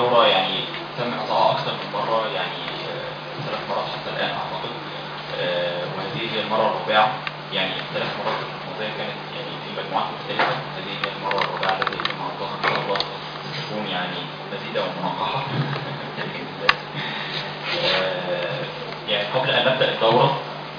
الدورة يعني تم إعطائها أكثر من مرة يعني ثلاث مرات حتى الآن أعتقد وهذه هي المرة الرابعة يعني الثلاث مرات الماضية كانت يعني في مجموعات مختلفة هذه هي المرة الرابعة التي يتم عرضها إن شاء الله ستكون يعني مزيدة ومنقحة يعني قبل أن نبدأ الدورة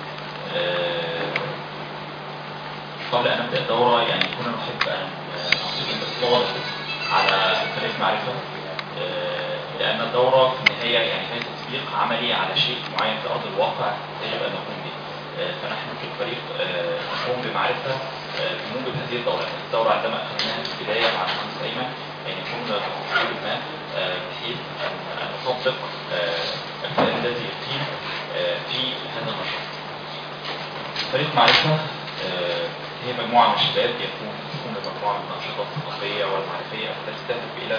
قبل أن نبدأ الدورة يعني كنا نحب أن نعطيكم باختصار على فريق معرفة لأن الدورة في النهاية يعني هي تطبيق عملي على شيء معين في أرض الواقع يجب أن نقوم به فنحن في الفريق نقوم بمعرفة بموجب هذه الدورة الدورة عندما أخذناها في البداية مع المهندس أيمن يعني كنا بتفصيل ما بحيث أن نطبق الفئة الذي يقيم في هذا النشاط فريق معرفة هي مجموعة من الشباب يكون تكون مجموعة من الأنشطة الثقافية والمعرفية التي تهدف إلى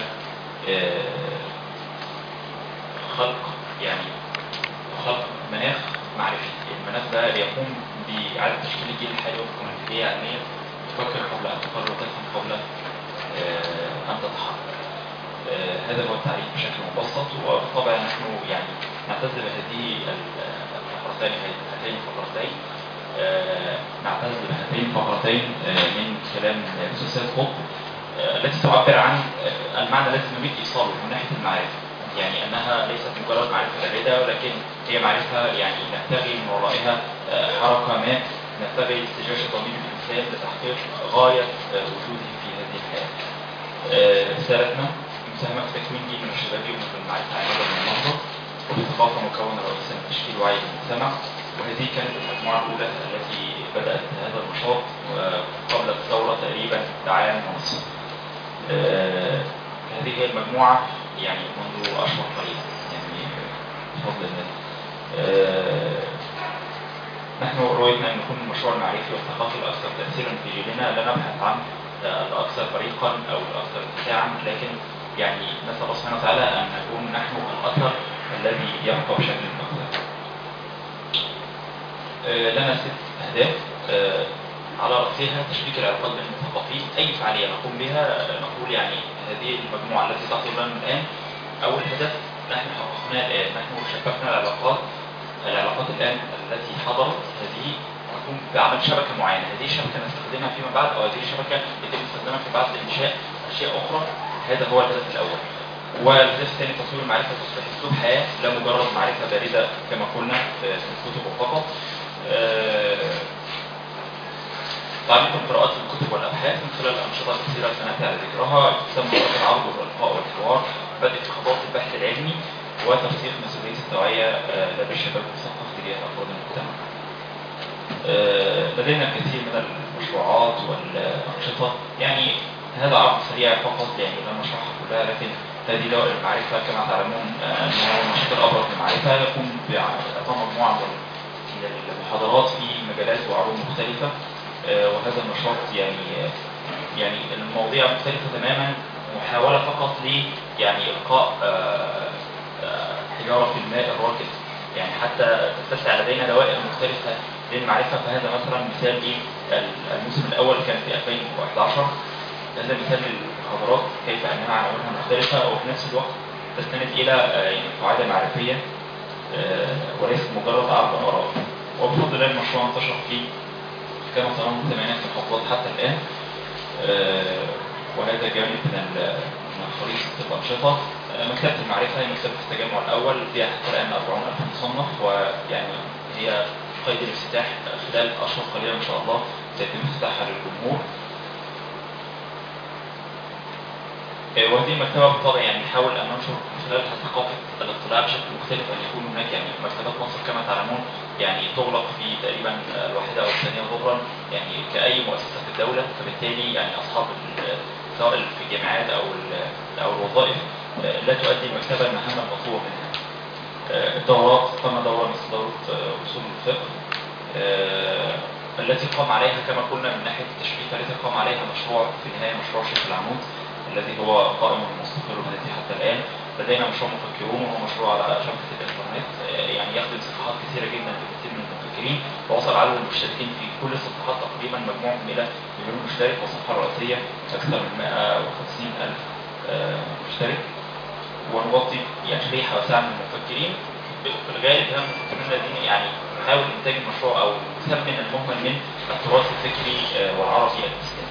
خلق يعني خلق مناخ معرفي المناخ ده يقوم بإعادة تشكيل الجيل الحالي وفقا للكلية علمية تفكر قبل أن تقرر وتفهم قبل أن تتحرك هذا هو التعريف بشكل مبسط وبالطبع نحن يعني نعتز بهذه الفقرتين هاتين الفقرتين نعتز بهاتين الفقرتين من كلام الاستاذ قطب التي تعبر عن المعنى الذي نريد ايصاله من ناحيه المعرفه يعني انها ليست مجرد معرفه بارده ولكن هي معرفه يعني نبتغي من ورائها حركه ما نبتغي استجاشه ضمير الانسان لتحقيق غايه وجوده في هذه الحياه. رسالتنا مساهمه في تكوين جيل من الشباب يؤمن بالمعرفه عمادا من المنظر وبثقافه مكونه رئيسا لتشكيل وعي المجتمع وهذه كانت المجموعه الاولى التي بدات هذا النشاط قبل الثوره تقريبا بعام ونصف. هذه هي المجموعه يعني منذ اشهر قليله يعني بفضل الله. نحن رؤيتنا ان يكون المشروع المعرفي والثقافي الاكثر تاثيرا في جيلنا لا نبحث عن الاكثر فريقا او الاكثر اتساعا لكن يعني نسال الله سبحانه وتعالى ان نكون نحن الاثر الذي يبقى بشكل مختلف. لنا ست اهداف على راسها تشبيك العلاقات بين الثقافيين اي فعاليه نقوم بها نقول يعني هذه المجموعه التي تحضر لنا الان اول هدف نحن حققناه الان نحن شبكنا العلاقات العلاقات الان التي حضرت هذه نقوم بعمل شبكه معينه هذه الشبكه نستخدمها فيما بعد او هذه الشبكه يتم استخدامها في بعد لانشاء اشياء اخرى هذا هو الهدف الاول والهدف الثاني تطوير المعرفه تصبح اسلوب حياه لا مجرد معرفه بارده كما قلنا في الكتب فقط تعليق القراءات في الكتب والابحاث من خلال الانشطه الكثيره سناتي على ذكرها اقسام مرات العرض والالقاء والحوار بدء في خطوات البحث العلمي وترسيخ مسؤوليه التوعيه لدى الشباب المثقف تجاه افراد المجتمع. لدينا الكثير من المشروعات والانشطه يعني هذا عرض سريع فقط يعني لا نشرحها كلها لكن هذه دوائر المعرفه كما تعلمون انه النشاط الابرز للمعرفه يقوم باعطاء مجموعه من المحاضرات في مجالات وعلوم مختلفه وهذا النشاط يعني يعني المواضيع مختلفة تماما محاولة فقط ل يعني إلقاء حجارة في الماء الراكد يعني حتى تتسع لدينا دوائر مختلفة للمعرفة فهذا مثلا مثال إيه الموسم الأول كان في 2011 هذا مثال للمحاضرات كيف أنها عناوينها مختلفة وفي نفس الوقت تستند إلى يعني قاعدة معرفية وليست مجرد عرض آراء وبفضل الله المشروع انتشر في كما ترون ثمانية محافظات حتى الآن آه وهذا جانب من من خريطة الأنشطة آه مكتبة المعرفة هي مكتبة التجمع الأول فيها حتى الآن 40 ألف مصنف ويعني هي قيد الافتتاح خلال أشهر قليلة إن شاء الله سيتم افتتاحها للجمهور آه وهذه المكتبة بالطبع يعني نحاول أن ننشر خلالها ثقافة الاطلاع بشكل مختلف أن يكون هناك يعني مكتبات مصر كما تعلمون يعني تغلق في تقريبا الواحدة أو الثانية ظهرا يعني كأي مؤسسة في الدولة فبالتالي يعني أصحاب سواء في الجامعات أو أو الوظائف لا تؤدي المكتبة المهام المطلوبة منها. الدورات قام دورة مثل دورة أصول الفقه التي قام عليها كما قلنا من ناحية التشبيك التي قام عليها مشروع في النهاية مشروع شيخ العمود الذي هو قائم ومستقر بذاته حتى الآن لدينا مشروع مفكرون وهو مشروع على شبكة الإنترنت يعني يخدم صفحات كثيرة جدا لكثير من المفكرين ووصل عدد المشتركين في كل الصفحات تقريبا مجموعهم إلى مليون مشترك والصفحة الرئيسية أكثر من 150 ألف مشترك ونغطي يعني شريحه واسعه من المفكرين في الغالب هم المفكرين الذين يعني نحاول انتاج المشروع او نثمن المهمل من التراث الفكري آه، والعربي الاسلامي.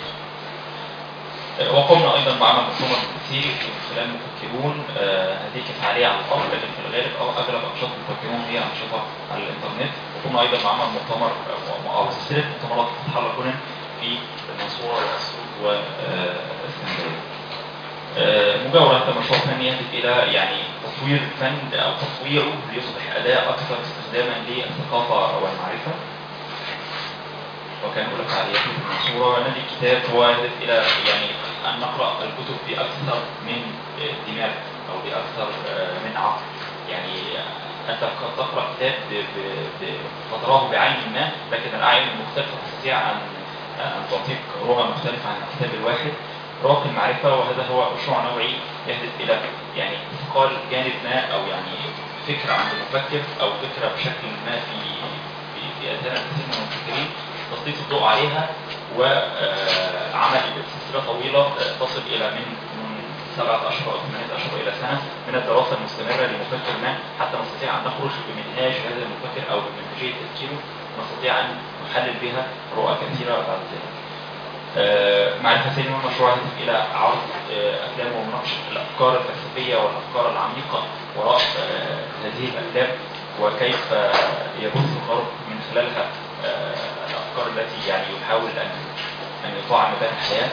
آه، وقمنا ايضا بعمل مؤتمر كثير من خلال المفكرون آه، هذه كفعاليه على الارض لكن في الغالب أو اغلب انشطه المفكرون هي انشطه على الانترنت وقمنا ايضا بعمل مؤتمر آه، او سلسله مؤتمرات تتحرك هنا في المنصوره والاسيوط واسكندريه. آه، مجاورة هذا المشروع الفني يهدف إلى يعني تطوير الفن أو تطويره ليصبح أداة أكثر استخداما للثقافة والمعرفة وكان هناك فعاليات في المنصورة نادي الكتاب هو يهدف إلى يعني أن نقرأ الكتب بأكثر من آه، دماغ أو بأكثر آه، من عقل يعني أنت قد تقرأ كتاب ب- ب- ب- فتراه بعين ما لكن الأعين المختلفة تستطيع أن أن تعطيك رؤى مختلفة عن الكتاب الواحد رواق المعرفة وهذا هو مشروع نوعي يهدف إلى يعني إثقال جانب ما أو يعني فكرة عند المفكر أو فكرة بشكل ما في في في أذهان الكثير من المفكرين تسليط الضوء عليها وعمل سلسلة طويلة آه، تصل إلى من من سبعة أشهر أو ثمانية أشهر إلى سنة من الدراسة المستمرة لمفكر ما حتى نستطيع أن نخرج بمنهاج هذا المفكر أو بمنهجية تفكيره ونستطيع أن نحلل بها رؤى كثيرة بعد ذلك. آه، معرفة سينما مشروع يهدف إلى عرض آه، أفلام ومناقشة الأفكار الفلسفية والأفكار العميقة وراء آه، هذه الأفلام وكيف آه، يبث الغرب من خلالها آه، الأفكار التي يعني يحاول أن أن يطعم بها الحياة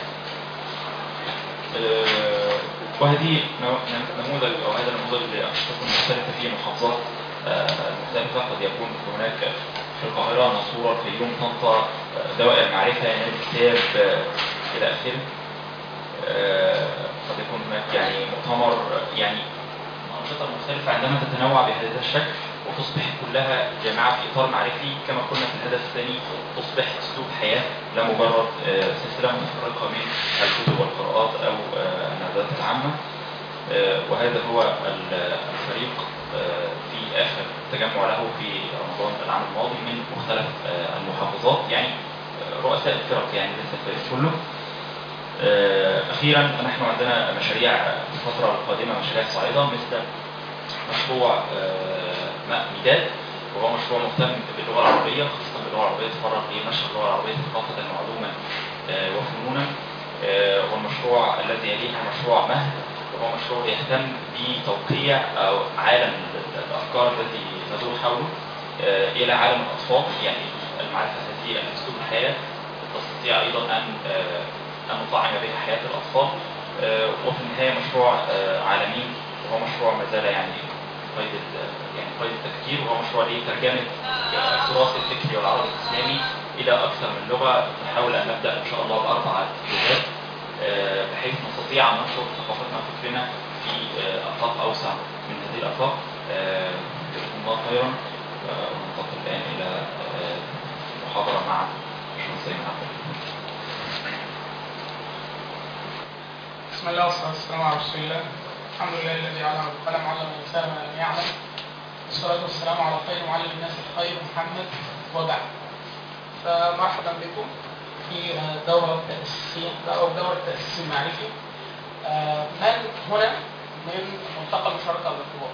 آه، وهذه نمو- نموذج أو هذا النموذج لأنشطة مختلفة في محافظات آه، مختلفة قد يكون هناك في القاهرة منصورة الفيوم طنطا آه، دوائر معرفة نادي كتاب آه، إلى آخره آه، قد يكون هناك يعني مؤتمر آه، يعني الأنشطة المختلفة عندما تتنوع بهذا الشكل وتصبح كلها جامعة في إطار معرفي كما قلنا في الهدف الثاني تصبح أسلوب حياة لا مجرد آه، سلسلة متفرقة من الكتب والقراءات أو آه، الندوات العامة آه، وهذا هو ال- الفريق آه، في آخر تجمع له في رمضان العام الماضي من مختلف آه، المحافظات يعني آه، رؤساء الفرق يعني ليس الفريق كله آه، أخيرا نحن عندنا مشاريع في الفترة القادمة مشاريع صاعدة مثل مشروع آه، ماء ميداد وهو مشروع مهتم باللغة العربية خاصة باللغة العربية تفرغ لنشر اللغة العربية ثقافة وعلوما آه، وفنونا آه، والمشروع الذي يليه مشروع مهد وهو مشروع يهتم بتوقيع أو عالم الأفكار التي تدور حوله آه، إلى عالم الأطفال يعني المعرفة الذاتية لأسلوب الحياة تستطيع أيضا أن آه، أن نطعم بها حياة الأطفال آه، وفي النهاية مشروع آه، عالمي وهو مشروع ما زال يعني قيد ال- يعني قيد التفكير وهو مشروع لترجمة التراث الفكري والعربي الإسلامي إلى أكثر من لغة نحاول أن نبدأ إن شاء الله بأربع لغات آه، بحيث نستطيع أن ننشر ثقافتنا وفكرنا في آه، آفاق أوسع من هذه الآفاق آه، جزاكم الله خيرا آه، وننتقل الآن إلى آه، محاضرة مع باشمهندس سيد عبد الله. بسم الله والصلاة والسلام على رسول الله الحمد لله الذي علم بالقلم علم الإنسان ما لم يعلم والصلاة والسلام على خير معلم الناس الخير محمد وبعد فمرحبا بكم في دورة التأسيس أو دورة التأسيس المعرفي آه، من هنا من ملتقى المشاركة والارتباط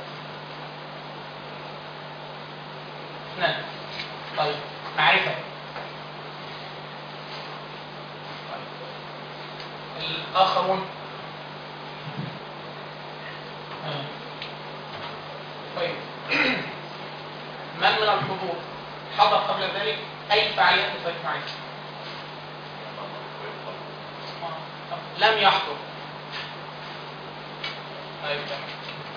اثنان طيب معرفة طيب. الآخرون آه. طيب من من الحضور حضر قبل ذلك أي فعاليات لفريق معرفة؟ آه. لم يحضر طيب تمام.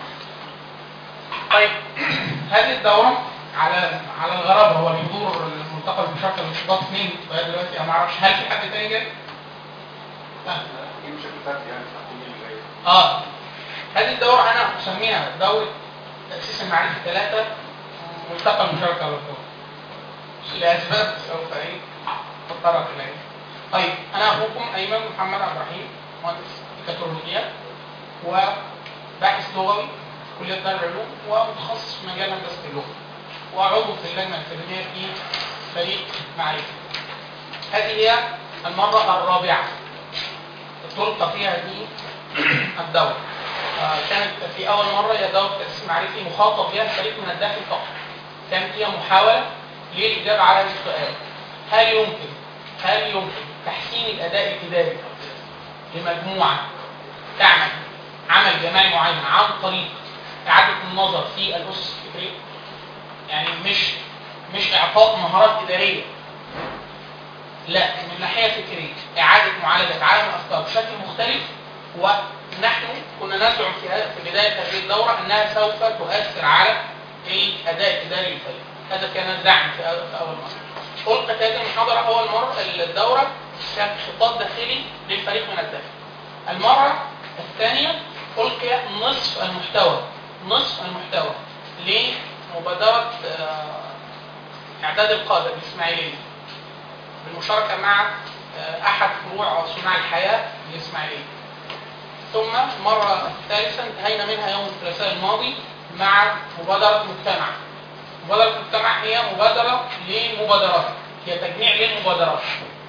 طيب هذه الدورة على على الغرابة هو الحضور الملتقى المشاركة الانضباط اثنين لغاية دلوقتي أنا ما أعرفش هل في حد تاني جاي؟ لا دي مش هتتفك يعني تحكمي اللي جاي اه هذه الدورة أنا أسميها دورة تأسيس المعرفة ثلاثة ملتقى المشاركة والارتباط لأسباب سوف إيه أتطرق إليها طيب أنا أخوكم أيمن محمد عبد الرحيم مهندس ميكاترونيكيات وباحث لغوي في كلية دار العلوم ومتخصص في مجال هندسة اللغة وعضو في اللجنة الأكاديمية في فريق معرفة هذه هي المرة الرابعة تلقى فيها هذه الدورة آه، كانت في اول مره هي دوره تاسيس معرفي مخاطب بها الفريق من الداخل فقط كانت هي محاوله للاجابه على هذا السؤال هل يمكن هل يمكن تحسين الاداء الاداري لمجموعه تعمل عمل جماعي معين عن طريق اعاده النظر في الاسس الفكريه يعني مش مش اعطاء مهارات اداريه لا من ناحيه فكريه اعاده معالجه عالم الافكار بشكل مختلف ونحن كنا نزعم في هذا- في بدايه هذه الدوره انها سوف تؤثر على الاداء الاداري للفريق هذا كان الزعم في أول في أول مره ألقت هذه المحاضرة أول مرة الدورة كانت خطاب داخلي للفريق من الداخل. المرة الثانية ألقي نصف المحتوى نصف المحتوى لمبادرة آه، إعداد القادة الإسماعيلية بالمشاركة مع آه، أحد فروع صناع الحياة الإسماعيلية. ثم المرة الثالثة انتهينا منها يوم الثلاثاء الماضي مع مبادرة مجتمع مبادرة المجتمع هي مبادرة لمبادرات هي تجميع للمبادرات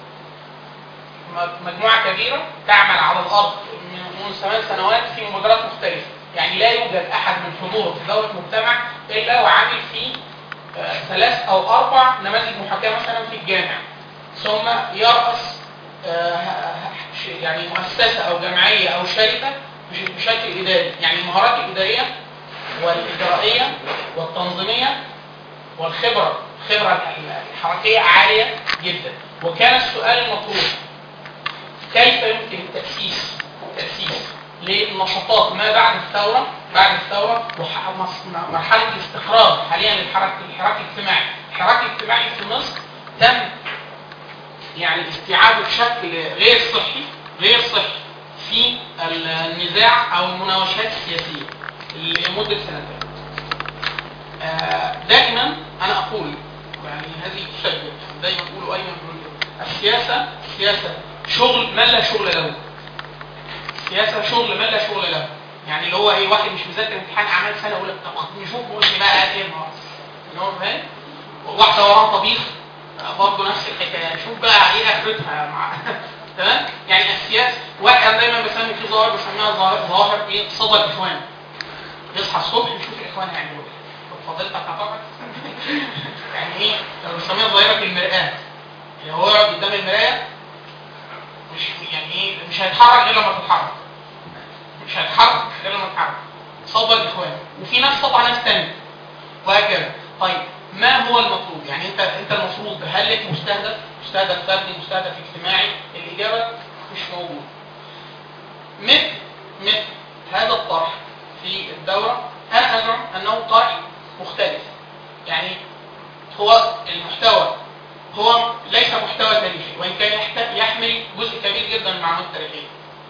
م- مجموعة كبيرة تعمل على الأرض من منذ ثمان سنوات في مبادرات مختلفة يعني لا يوجد أحد من حضور في دورة مجتمع إلا وعامل في آه، ثلاث أو أربع نماذج محاكاة مثلا في الجامع ثم يرأس آه، ه- ه- ش- يعني مؤسسة أو جمعية أو شركة بش- بشكل إداري يعني المهارات الإدارية والإجرائية والتنظيمية والخبرة الخبرة الحركية عالية جدا وكان السؤال المطروح كيف يمكن التأسيس تأسيس للنشاطات ما بعد الثورة بعد الثورة ومرحلة الاستقرار حاليا للحركة الحراك الاجتماعي الحراك الاجتماعي في مصر تم يعني استيعابه بشكل غير صحي غير صحي في النزاع او المناوشات السياسيه لمده سنتين. آه، دائما انا اقول يعني هذه تشبه دايما اقول ايمن بيقول كده. السياسه السياسه شغل من لا شغل له. السياسه شغل من لا شغل له. يعني اللي هو ايه واحد مش مذاكر امتحان اعمال سنه يقول لك طب نشوف ممكن بقى ايه النهارده. اللي هو فاهم؟ واحده وراها طبيخ برضه نفس الحكايه شوف بقى ايه اخرتها مع تمام يعني السياسه واحد أنا دايما بسمي في ظاهر بسميها ظاهر ظاهر ايه صدى الاخوان يصحى الصبح يشوف الاخوان هيعملوا ايه طب فضيلتك هتقعد يعني ايه لو بنسميها ظاهره المرآه اللي هو يقعد قدام المرايه مش يعني ايه مش هيتحرك غير لما تتحرك مش هيتحرك غير لما تتحرك صدى الاخوان وفي ناس طبعا ناس تانية وهكذا طيب ما هو المطلوب يعني انت انت المفروض هل لك مستهدف مستهدف فردي مستهدف اجتماعي الاجابه مش موجود مثل مثل هذا الطرح في الدوره انا ازعم انه طرح مختلف يعني هو المحتوى هو ليس محتوى تاريخي وان كان يحت- يحمل جزء كبير جدا من المعلومات التاريخيه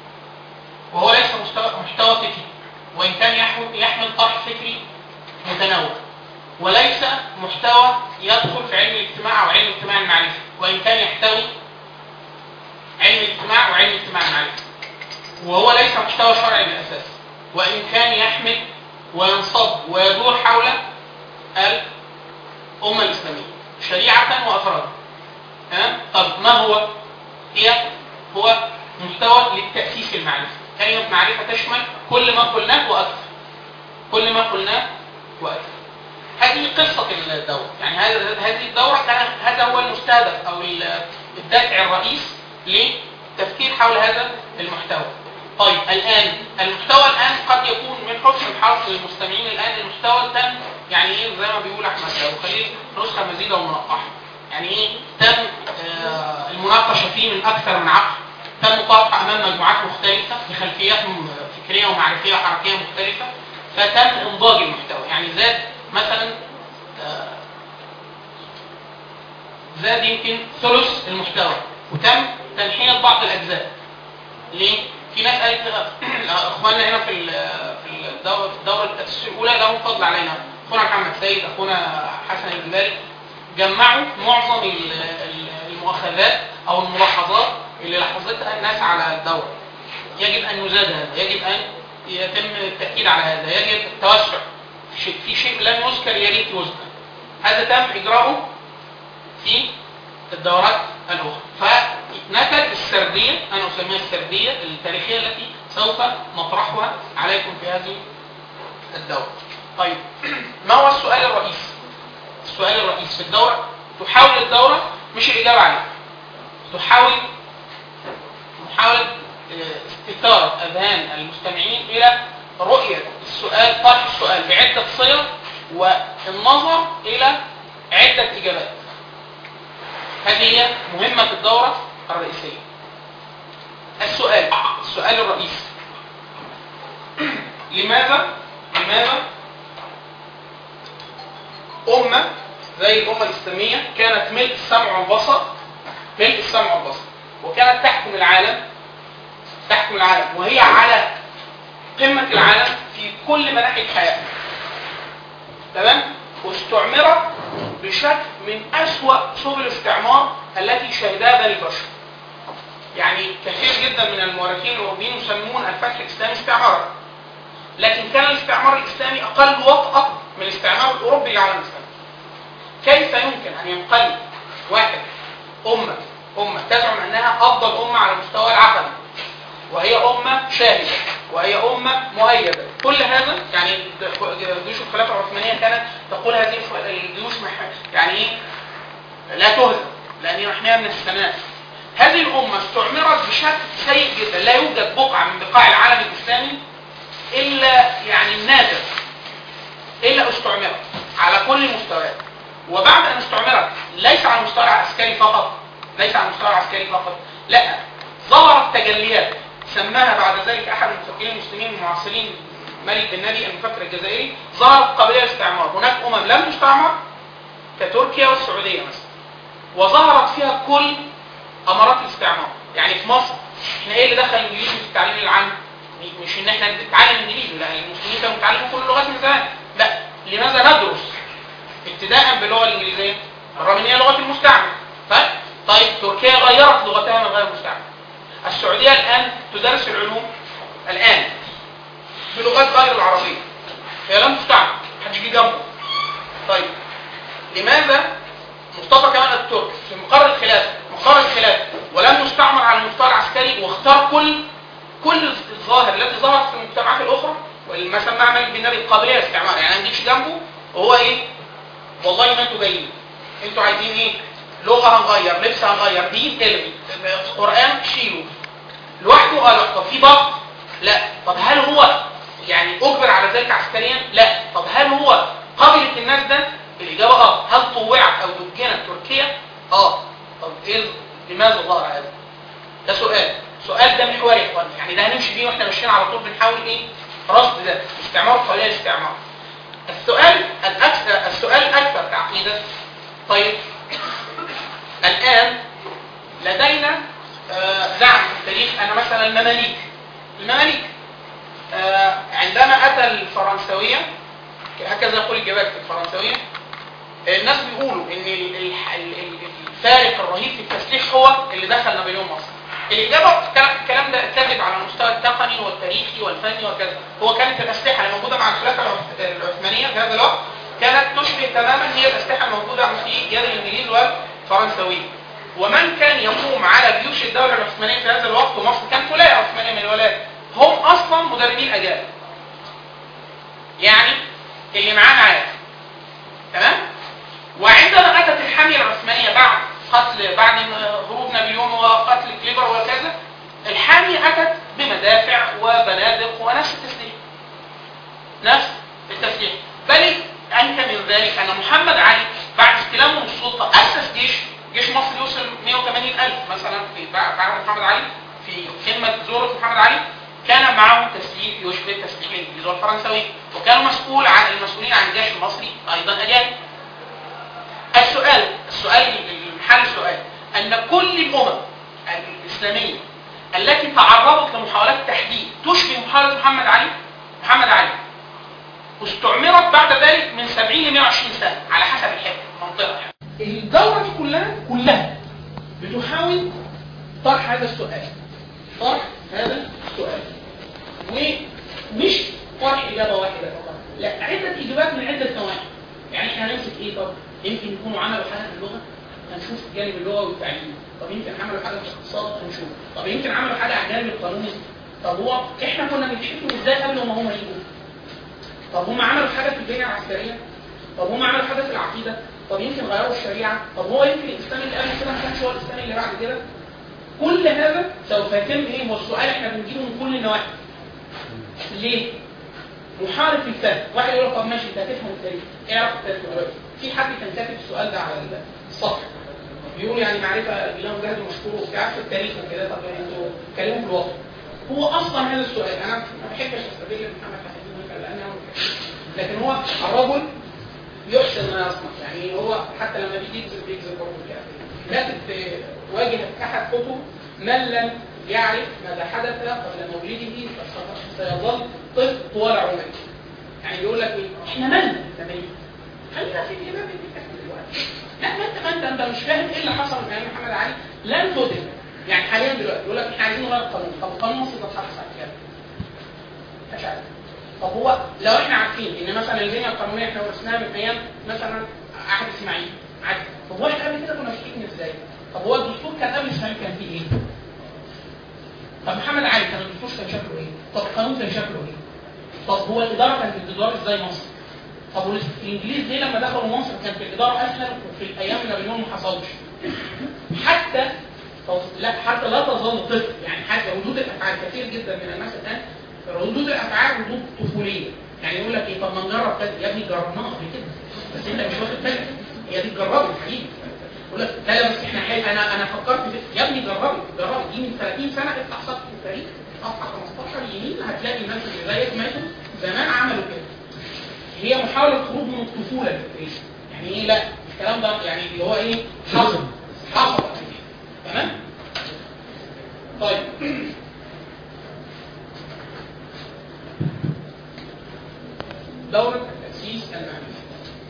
وهو ليس مستوى محتوى فكري وان كان يحمل يحمل طرح فكري متنوع وليس محتوى يدخل في علم الاجتماع او علم الاجتماع المعرفي وان كان يحتوي علم الاجتماع وعلم الاجتماع المعرفي وهو ليس محتوى شرعي بالاساس وان كان يحمل وينصب ويدور حول الامه الاسلاميه شريعه وافرادا تمام طب ما هو هي هو محتوى للتاسيس المعرفي كلمه معرفه تشمل كل ما قلناه واكثر كل ما قلناه واكثر هذه قصة الدورة يعني هذا هذه الدورة كان هذا هو المستهدف أو ال- الدافع الرئيس للتفكير حول هذا المحتوى طيب الآن المحتوى الآن قد يكون من حسن الحظ للمستمعين الآن المحتوى تم يعني إيه زي ما بيقول أحمد أبو خليل نسخة مزيدة ومنقحة يعني إيه تم آه المناقشة فيه من أكثر من عقل تم طرحه أمام مجموعات مختلفة بخلفيات م- فكرية ومعرفية وحركية مختلفة فتم إنضاج المحتوى يعني زاد مثلا آه، زاد يمكن ثلث المحتوى وتم تنحية بعض الأجزاء ليه؟ في ناس قالت آه، اخواننا هنا في ال- في الدوره في الدوره التاسيس الاولى لهم فضل علينا اخونا محمد سيد اخونا حسن الجبالي جمعوا معظم ال- ال- المؤاخذات او الملاحظات اللي لاحظتها الناس على الدوره يجب ان يزاد هذا يجب ان يتم التاكيد على هذا يجب التوسع في شيء, في شيء لم يذكر يا ريت يذكر هذا تم اجراؤه في الدورات الاخرى فنتج السرديه انا اسميها السرديه التاريخيه التي سوف نطرحها عليكم في هذه الدورة طيب ما هو السؤال الرئيسي السؤال الرئيسي في الدورة تحاول الدورة مش الإجابة عليه تحاول محاولة آه، استثارة أذهان المستمعين إلى رؤية السؤال طرح السؤال بعدة صيغ والنظر إلى عدة إجابات هذه هي مهمة الدورة الرئيسية السؤال السؤال الرئيسي لماذا لماذا أمة زي الأمة الإسلامية كانت ملء السمع والبصر ملء السمع والبصر وكانت تحكم العالم تحكم العالم وهي على قمة العالم في كل مناحي الحياة تمام واستعمرت بشكل من أسوأ سبل الاستعمار التي شهدها بني البشر يعني كثير جدا من المؤرخين الاوروبيين يسمون الفتح الاسلامي استعمارا لكن كان الاستعمار الاسلامي اقل وطأة من الاستعمار الاوروبي للعالم الاسلامي كيف يمكن ان ينقلب واحد امه امه تزعم انها افضل امه على المستوى العقلي وهي امه شاهده وهي امه مؤيده كل هذا يعني جيوش الخلافه العثمانيه كانت تقول هذه الجيوش مح- يعني ايه لا تهزم لان احنا من السماء هذه الأمة استعمرت بشكل سيء جدا لا يوجد بقعة من بقاع العالم الإسلامي إلا يعني النادر إلا استعمرت على كل المستويات وبعد أن استعمرت ليس على المستوى العسكري فقط ليس على المستوى العسكري فقط لا ظهرت تجليات سماها بعد ذلك أحد المفكرين المسلمين المعاصرين ملك بن نبي المفكر الجزائري ظهرت قبيلة الاستعمار هناك أمم لم تستعمر كتركيا والسعودية مثلا وظهرت فيها كل امارات الاستعمار يعني في مصر احنا ايه اللي دخل الانجليزي في التعليم العام مش ان احنا نتعلم انجليزي لا المسلمين كانوا بيتعلموا كل اللغات من زمان لا لماذا ندرس ابتداء باللغه الانجليزيه بالرغم ان هي لغه المستعمر طيب طيب تركيا غيرت لغتها من غير المستعمر السعوديه الان تدرس العلوم الان بلغات غير العربيه هي لم تستعمر محدش جه جنبه طيب لماذا مصطفى كمال الترك في مقر الخلافه مقر الخلافه ولم يستعمر على المستوى العسكري واختار كل كل الظاهر التي ظهرت في المجتمعات الاخرى واللي سماها مالك بن نبي القابليه للاستعمار يعني ما نجيش جنبه وهو ايه والله ما انتوا جايين انتوا عايزين ايه لغه هنغير لبس هنغير دين الغي قران شيلوا لوحده اه لا طب في ضغط لا طب هل هو يعني اجبر على ذلك عسكريا لا طب هل هو قبلت الناس ده الاجابه اه هل طوعت او دجنت تركيا اه طب ايه لماذا ظهر هذا ده سؤال السؤال ده محوري يا اخوانا يعني ده هنمشي بيه واحنا ماشيين على طول بنحاول ايه رصد ده استعمار قليل الاستعمار السؤال الاكثر السؤال الاكثر تعقيدا طيب الان لدينا آه نعم في التاريخ انا مثلا المماليك المماليك آه عندما اتى الفرنسويه هكذا يقول الجبات الفرنسويه الناس بيقولوا ان ال- ال- ال- الفارق الرهيب في التسليح هو اللي دخل نابليون مصر الاجابه الكلام- الكلام ده كذب على المستوى التقني والتاريخي والفني وكذا هو كانت الاسلحه اللي موجوده مع الخلافه العث- العثمانيه في هذا الوقت كانت تشبه تماما هي الاسلحه الموجوده في يد الانجليز والفرنساويين ومن كان يقوم على جيوش الدوله العثمانيه في هذا الوقت ومصر كانت ولايه عثمانيه من الولايات هم اصلا مدربين اجانب يعني اللي معاه معاه تمام وعندما اتت الحميه العثمانيه بعد قتل بعد هروب نابليون وقتل كليبر وكذا الحامية اتت بمدافع وبنادق ونفس التسليح نفس التسليح بل انت من ذلك ان محمد علي بعد استلامه من السلطه اسس جيش جيش مصر يوصل 180 الف مثلا في بعد بعد محمد علي في قمه ذروه محمد علي كان معهم تسليح يشبه تسليح الانجليز والفرنساوي وكانوا مسؤول عن المسؤولين عن الجيش المصري ايضا اجانب السؤال السؤال المحل السؤال ان كل الامم الاسلاميه التي تعرضت لمحاولات تحديد تشبه محاوله محمد علي محمد علي استعمرت بعد ذلك من 70 ل 120 سنه على حسب الحته المنطقه يعني. الدوره دي كلها كلها بتحاول طرح هذا السؤال طرح هذا السؤال ومش طرح اجابه واحده فقط لا عده اجابات من عده نواحي يعني احنا هنمسك ايه طب يمكن يكونوا عملوا حاجه في اللغه هنشوف الجانب اللغوي والتعليمي طب يمكن عملوا حاجه في الاقتصاد هنشوف طب يمكن عملوا حاجه على الجانب القانوني طب هو احنا كنا بنحكم ازاي قبل ما هم يجوا طب هم عملوا حاجه في البنيه العسكريه طب هم عملوا حاجه في العقيده طب يمكن غيروا الشريعه طب هو يمكن الاسلام اللي قبل كده ما كانش هو الاسلام اللي بعد كده كل هذا سوف يتم ايه هو السؤال احنا بنجيبه من كل النواحي ليه؟ محارب في الفهم واحد يقول لك طب ماشي انت هتفهم التاريخ ايه علاقه التاريخ دلوقتي؟ في حد كان كاتب السؤال ده على السطح بيقول يعني معرفه بلا مجاهد مشهور وبتاع في التاريخ وكده طب يعني انتوا اتكلموا في الواقع هو اصلا هذا السؤال انا ما بحبش استدل بمحمد حسين مثلا لان انا ما بحبش. لكن هو الرجل يحسن ما يصنع يعني هو حتى لما بيجي يكذب بيكذب برضه كده كاتب في واجهه احد كتب من لم يعرف ماذا حدث قبل مولده فسوف- سيظل طفل طوال عمره يعني بيقول لك ايه احنا مالنا تمام خلينا في الامام اللي كان دلوقتي لا ما انت ما انت انت مش فاهم ايه اللي حصل من ايام محمد علي لن تدرك يعني حاليا دلوقتي يقول لك احنا عايزين نغير القانون طب القانون مصر ده اتحط سنه كام؟ مش عارف طب هو لو احنا عارفين ان مثلا البنيه القانونيه احنا ورثناها من ايام مثلا عهد اسماعيل عادي طب هو احنا قبل كده كنا ماشيين ازاي؟ طب هو الدستور كان قبل اسماعيل كان فيه ايه؟ طب محمد علي كان الدستور كان شكله ايه؟ طب القانون كان شكله ايه؟ طب هو الاداره كانت بتدار ازاي مصر؟ طب والانجليز ليه لما دخلوا مصر كانت الاداره اسهل وفي الايام نابليون ما حصلش؟ حتى طب لا حتى لا تظل طفل يعني حتى ردود الافعال كثير جدا من الناس الان ردود الافعال ردود طفوليه يعني يقول لك ايه طب ما نجرب كذا يا ابني جربناها قبل كده بس انت مش واخد بالك هي دي اتجربت حقيقي يقول لك لا لا بس احنا حي... انا انا فكرت في يا ابني جربي جربي دي من 30 سنه افتح صفحه التاريخ صفحه 15 يمين هتلاقي الناس اللي زيك ماتوا زمان عملوا كده هي محاوله خروج من الطفوله الفكريه يعني ايه لا الكلام ده يعني اللي هو ايه حصل حصل تمام طيب دورة التأسيس المعرفي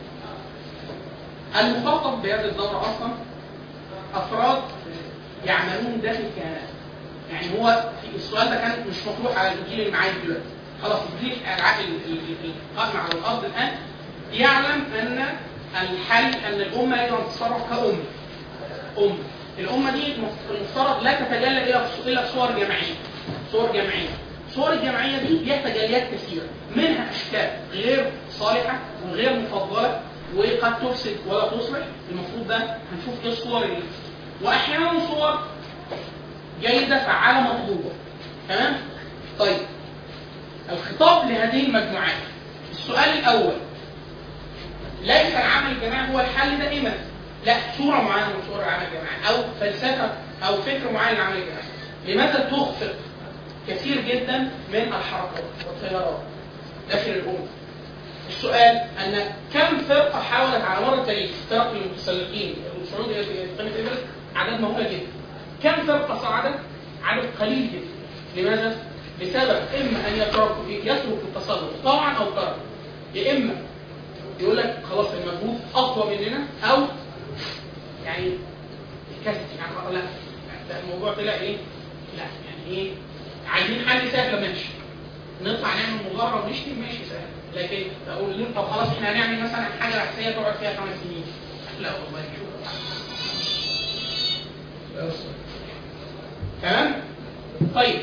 المخاطب بهذه الدورة أصلا أفراد يعملون داخل كيانات يعني هو في السؤال ده كان مش مطروح على الجيل اللي معايا دلوقتي خلاص الجيل الع- ال- ال- ال- القائم على الأرض الآن يعلم أن الحل أن الأمة يجب أن تتصرف كأمة أمة الأمة دي المفترض لا تتجلى إلا في- إلا في صور جماعية صور جماعية صور الجماعية دي ليها تجليات كثيرة منها أشكال غير صالحة وغير مفضلة وقد تفسد ولا تصلح المفروض ده هنشوف ايه الصور اللي واحيانا صور جيده فعاله مطلوبه تمام طيب الخطاب لهذه المجموعات السؤال الاول ليس العمل الجماعي هو الحل دائما لا صوره معينه من صور العمل الجماعي او فلسفه او فكر معين للعمل الجماعي لماذا تخفق كثير جدا من الحركات والتيارات داخل الامه السؤال ان كم فرقه حاولت على مر التاريخ فرق المتسلقين الصعود الى قمه ايفرست اعداد مهوله جدا كم فرقه صعدت عدد قليل جدا لماذا؟ بسبب اما ان يترك يترك التسلق طوعا او كرها يا اما يقول لك خلاص المجهود اقوى مننا او يعني كسر يعني لا ده الموضوع طلع ايه؟ لا يعني ايه؟ عايزين حل سهل ماشي نطلع نعمل مظاهره ونشتم ماشي سهل لكن اقول لهم طب خلاص احنا هنعمل مثلا حاجه بحثيه تقعد فيها خمس سنين لا والله شوف تمام طيب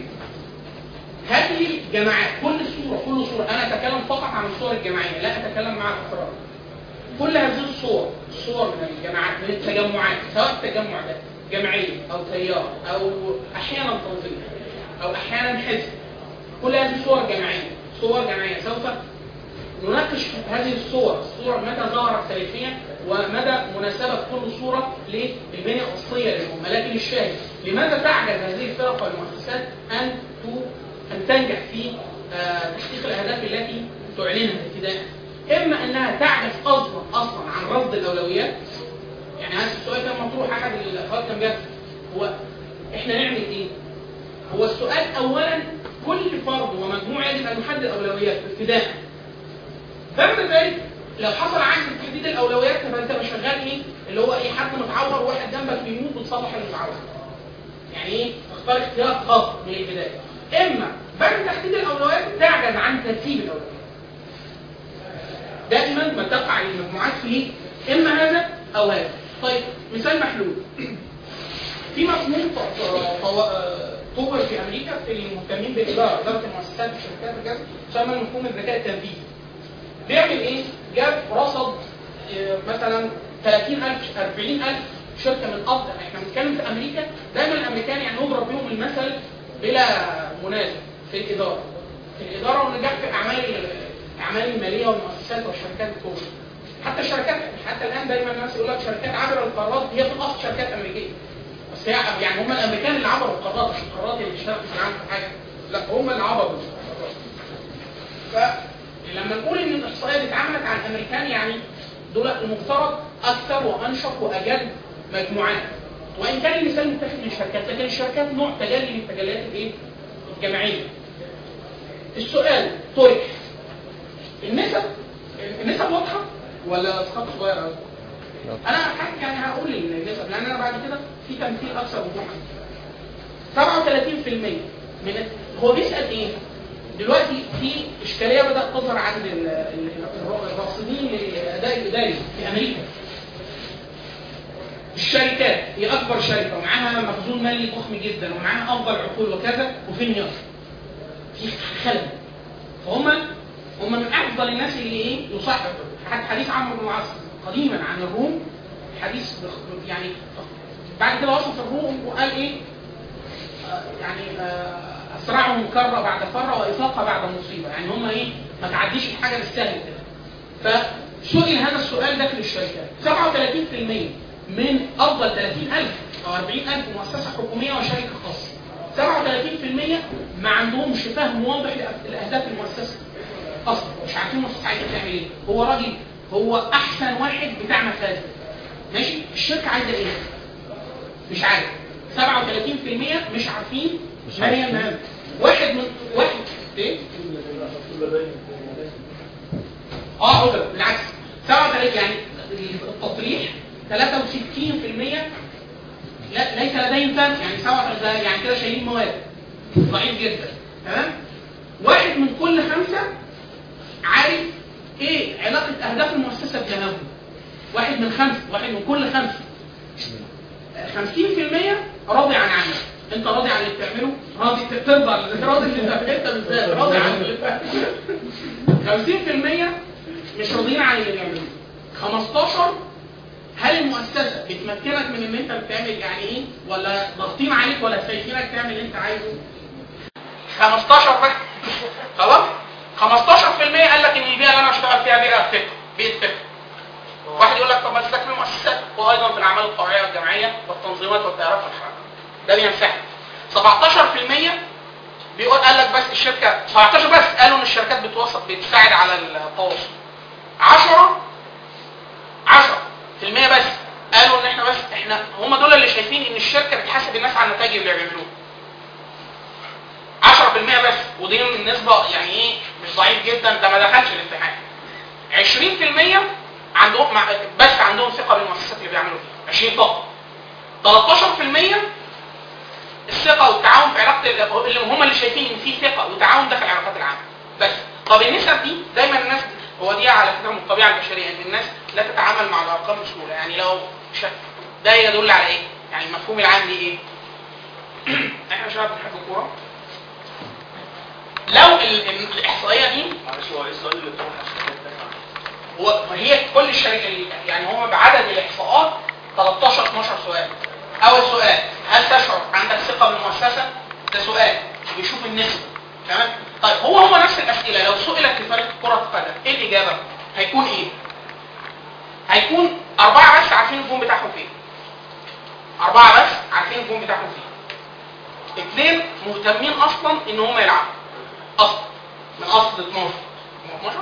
هذه الجماعات كل صوره كل صوره انا اتكلم فقط عن الصور الجماعيه لا اتكلم مع الافراد كل هذه الصور الصور من الجماعات من التجمعات سواء التجمع ده جمعيه او تيار او احيانا تنظيم او احيانا حزب كل هذه صور جماعيه صور جماعيه سوف نناقش هذه الصور الصور متى ظهرت تاريخيا ومدى مناسبة كل صورة للبنية الأصلية للأمة لكن الشاهد لماذا تعجز هذه الفرق والمؤسسات أن أن تنجح في آه، تحقيق الأهداف التي تعلنها ابتداء إما أنها تعجز أصلا أصلا عن رصد الأولويات يعني هذا السؤال كان مطروح أحد الأخوات كان بيسأل هو إحنا نعمل إيه؟ هو السؤال أولا كل فرد ومجموعة يجب أن يحدد أولوياته ابتداء بعد ذلك لو حصل عجز في تحديد الاولويات فانت مش شغال ايه اللي هو ايه حد متعور وواحد جنبك بيموت بتصلح المتعور يعني ايه اختار اختيار خاص من البدايه اما بعد تحديد الاولويات تعجز عن ترتيب الاولويات دائما ما تقع المجموعات فيه اما هذا او هذا طيب مثال محلول في مفهوم ط- ط- طور في امريكا في المهتمين بالاداره اداره المؤسسات والشركات وكذا يسمى مفهوم الذكاء التنفيذي بيعمل ايه؟ جاب رصد آه، مثلا 30000 40000 شركه من افضل احنا بنتكلم في امريكا دايما الامريكان يعني يضرب بهم المثل بلا منازع في الاداره في الاداره والنجاح في اعمال الاعمال الماليه والمؤسسات والشركات الكبرى حتى الشركات حتى الان دايما الناس يقول لك شركات عبر القارات هي في الاصل شركات امريكيه بس هي يعني هم الامريكان اللي عبروا القارات مش القارات اللي اشتغلوا في العالم في حاجه لا هم اللي عبروا القارات فلما نقول ان الاحصائيه دي اتعملت عن الامريكان يعني دول المفترض اكثر وانشط واجل مجموعات وان كان المثال متاخد من الشركات لكن الشركات نوع تجلي من تجليات الايه؟ الجماعيه. السؤال طرح النسب النسب واضحه ولا خط صغير قوي؟ انا حاجة يعني هقول النسب لان انا بعد كده في تمثيل اكثر وضوحا 37% من هو بيسال ايه؟ دلوقتي في اشكاليه بدات تظهر عند ال- ال- الراصدين للاداء الاداري في امريكا الشركات هي اكبر شركه ومعاها مخزون مالي ضخم جدا ومعاها افضل عقول وكذا وفي انهيار في خلل فهم هم من افضل الناس اللي ايه يصحح حد حديث عمرو بن العاص قديما عن الروم حديث بخ- يعني بعد كده وصف الروم وقال ايه آه، يعني آه، اسرعهم كره بعد فره وافاقه بعد مصيبه يعني هم ايه ما تعديش الحاجه بالسهل كده فسئل هذا السؤال داخل الشركات 37% من افضل 30000 او 40000 مؤسسه حكوميه وشركه خاصه 37% ما عندهمش فهم واضح لأ- لاهداف المؤسسه اصلا مش عارفين المؤسسه عايزه تعمل ايه هو راجل هو احسن واحد بتاع مفاد ماشي الشركه عايزه ايه مش عارف 37% مش عارفين مش ما هي عارفين. المهام واحد من واحد ايه اه عذر بالعكس 37 يعني التطريح 63% لا ليس لديهم فهم يعني 37 ده يعني كده شايلين مواد ضعيف جدا تمام واحد من كل خمسه عارف ايه علاقه اهداف المؤسسه بدماغهم واحد من خمسه واحد من كل خمسه 50% راضي عن عمله انت راضي عن اللي بتعمله راضي ترضى راضي اللي انت انت بالذات راضي عن اللي بتعمله 50% مش راضيين عن اللي بيعملوه 15 هل المؤسسه بتمكنك من ان انت بتعمل يعني ايه ولا ضاغطين عليك ولا شايفينك تعمل اللي انت عايزه 15 بس خلاص 15% قال لك ان البيئه اللي انا اشتغل فيها بيئه فكر بيئه فكر واحد يقول لك طب ما تذاكر المؤسسات وايضا في الاعمال الطوعيه والجمعيه والتنظيمات والتيارات والحركات ده بينسحب 17% بيقول قال لك بس الشركه 17 بس قالوا ان الشركات بتوصل بتساعد على التواصل 10 10% بس قالوا ان احنا بس احنا هم دول اللي شايفين ان الشركه بتحاسب الناس على النتائج اللي بيعملوها 10% بس ودي النسبه يعني ايه مش ضعيف جدا ده ما دخلش الامتحان 20% عندهم مع- بس عندهم ثقه بالمؤسسات اللي بيعملوا فيها 20 فقط 13% الثقه والتعاون في علاقه اللي هم اللي شايفين ان في ثقه وتعاون ده في العلاقات العامه بس طب النسب دي دايما الناس هو دي على فكره من الطبيعه البشريه ان الناس لا تتعامل مع الارقام بسهوله يعني لو شك ده يدل على ايه؟ يعني المفهوم العام ليه ايه؟ احنا شباب بنحب الكوره لو ال- ال- الاحصائيه دي معلش هو ايه السؤال اللي بتروح عشان هو هي كل الشركه يعني هو بعدد الاحصاءات 13 12 سؤال اول سؤال هل تشعر عندك ثقه بالمؤسسه ده سؤال بيشوف النسبه تمام طيب هو هو نفس الاسئله لو سئلت في فريق كره القدم ايه الاجابه هيكون ايه هيكون اربعه بس عارفين الجون بتاعهم فين اربعه بس عارفين الجون بتاعهم فين اثنين مهتمين اصلا ان هم يلعبوا اصلا من اصل 12 12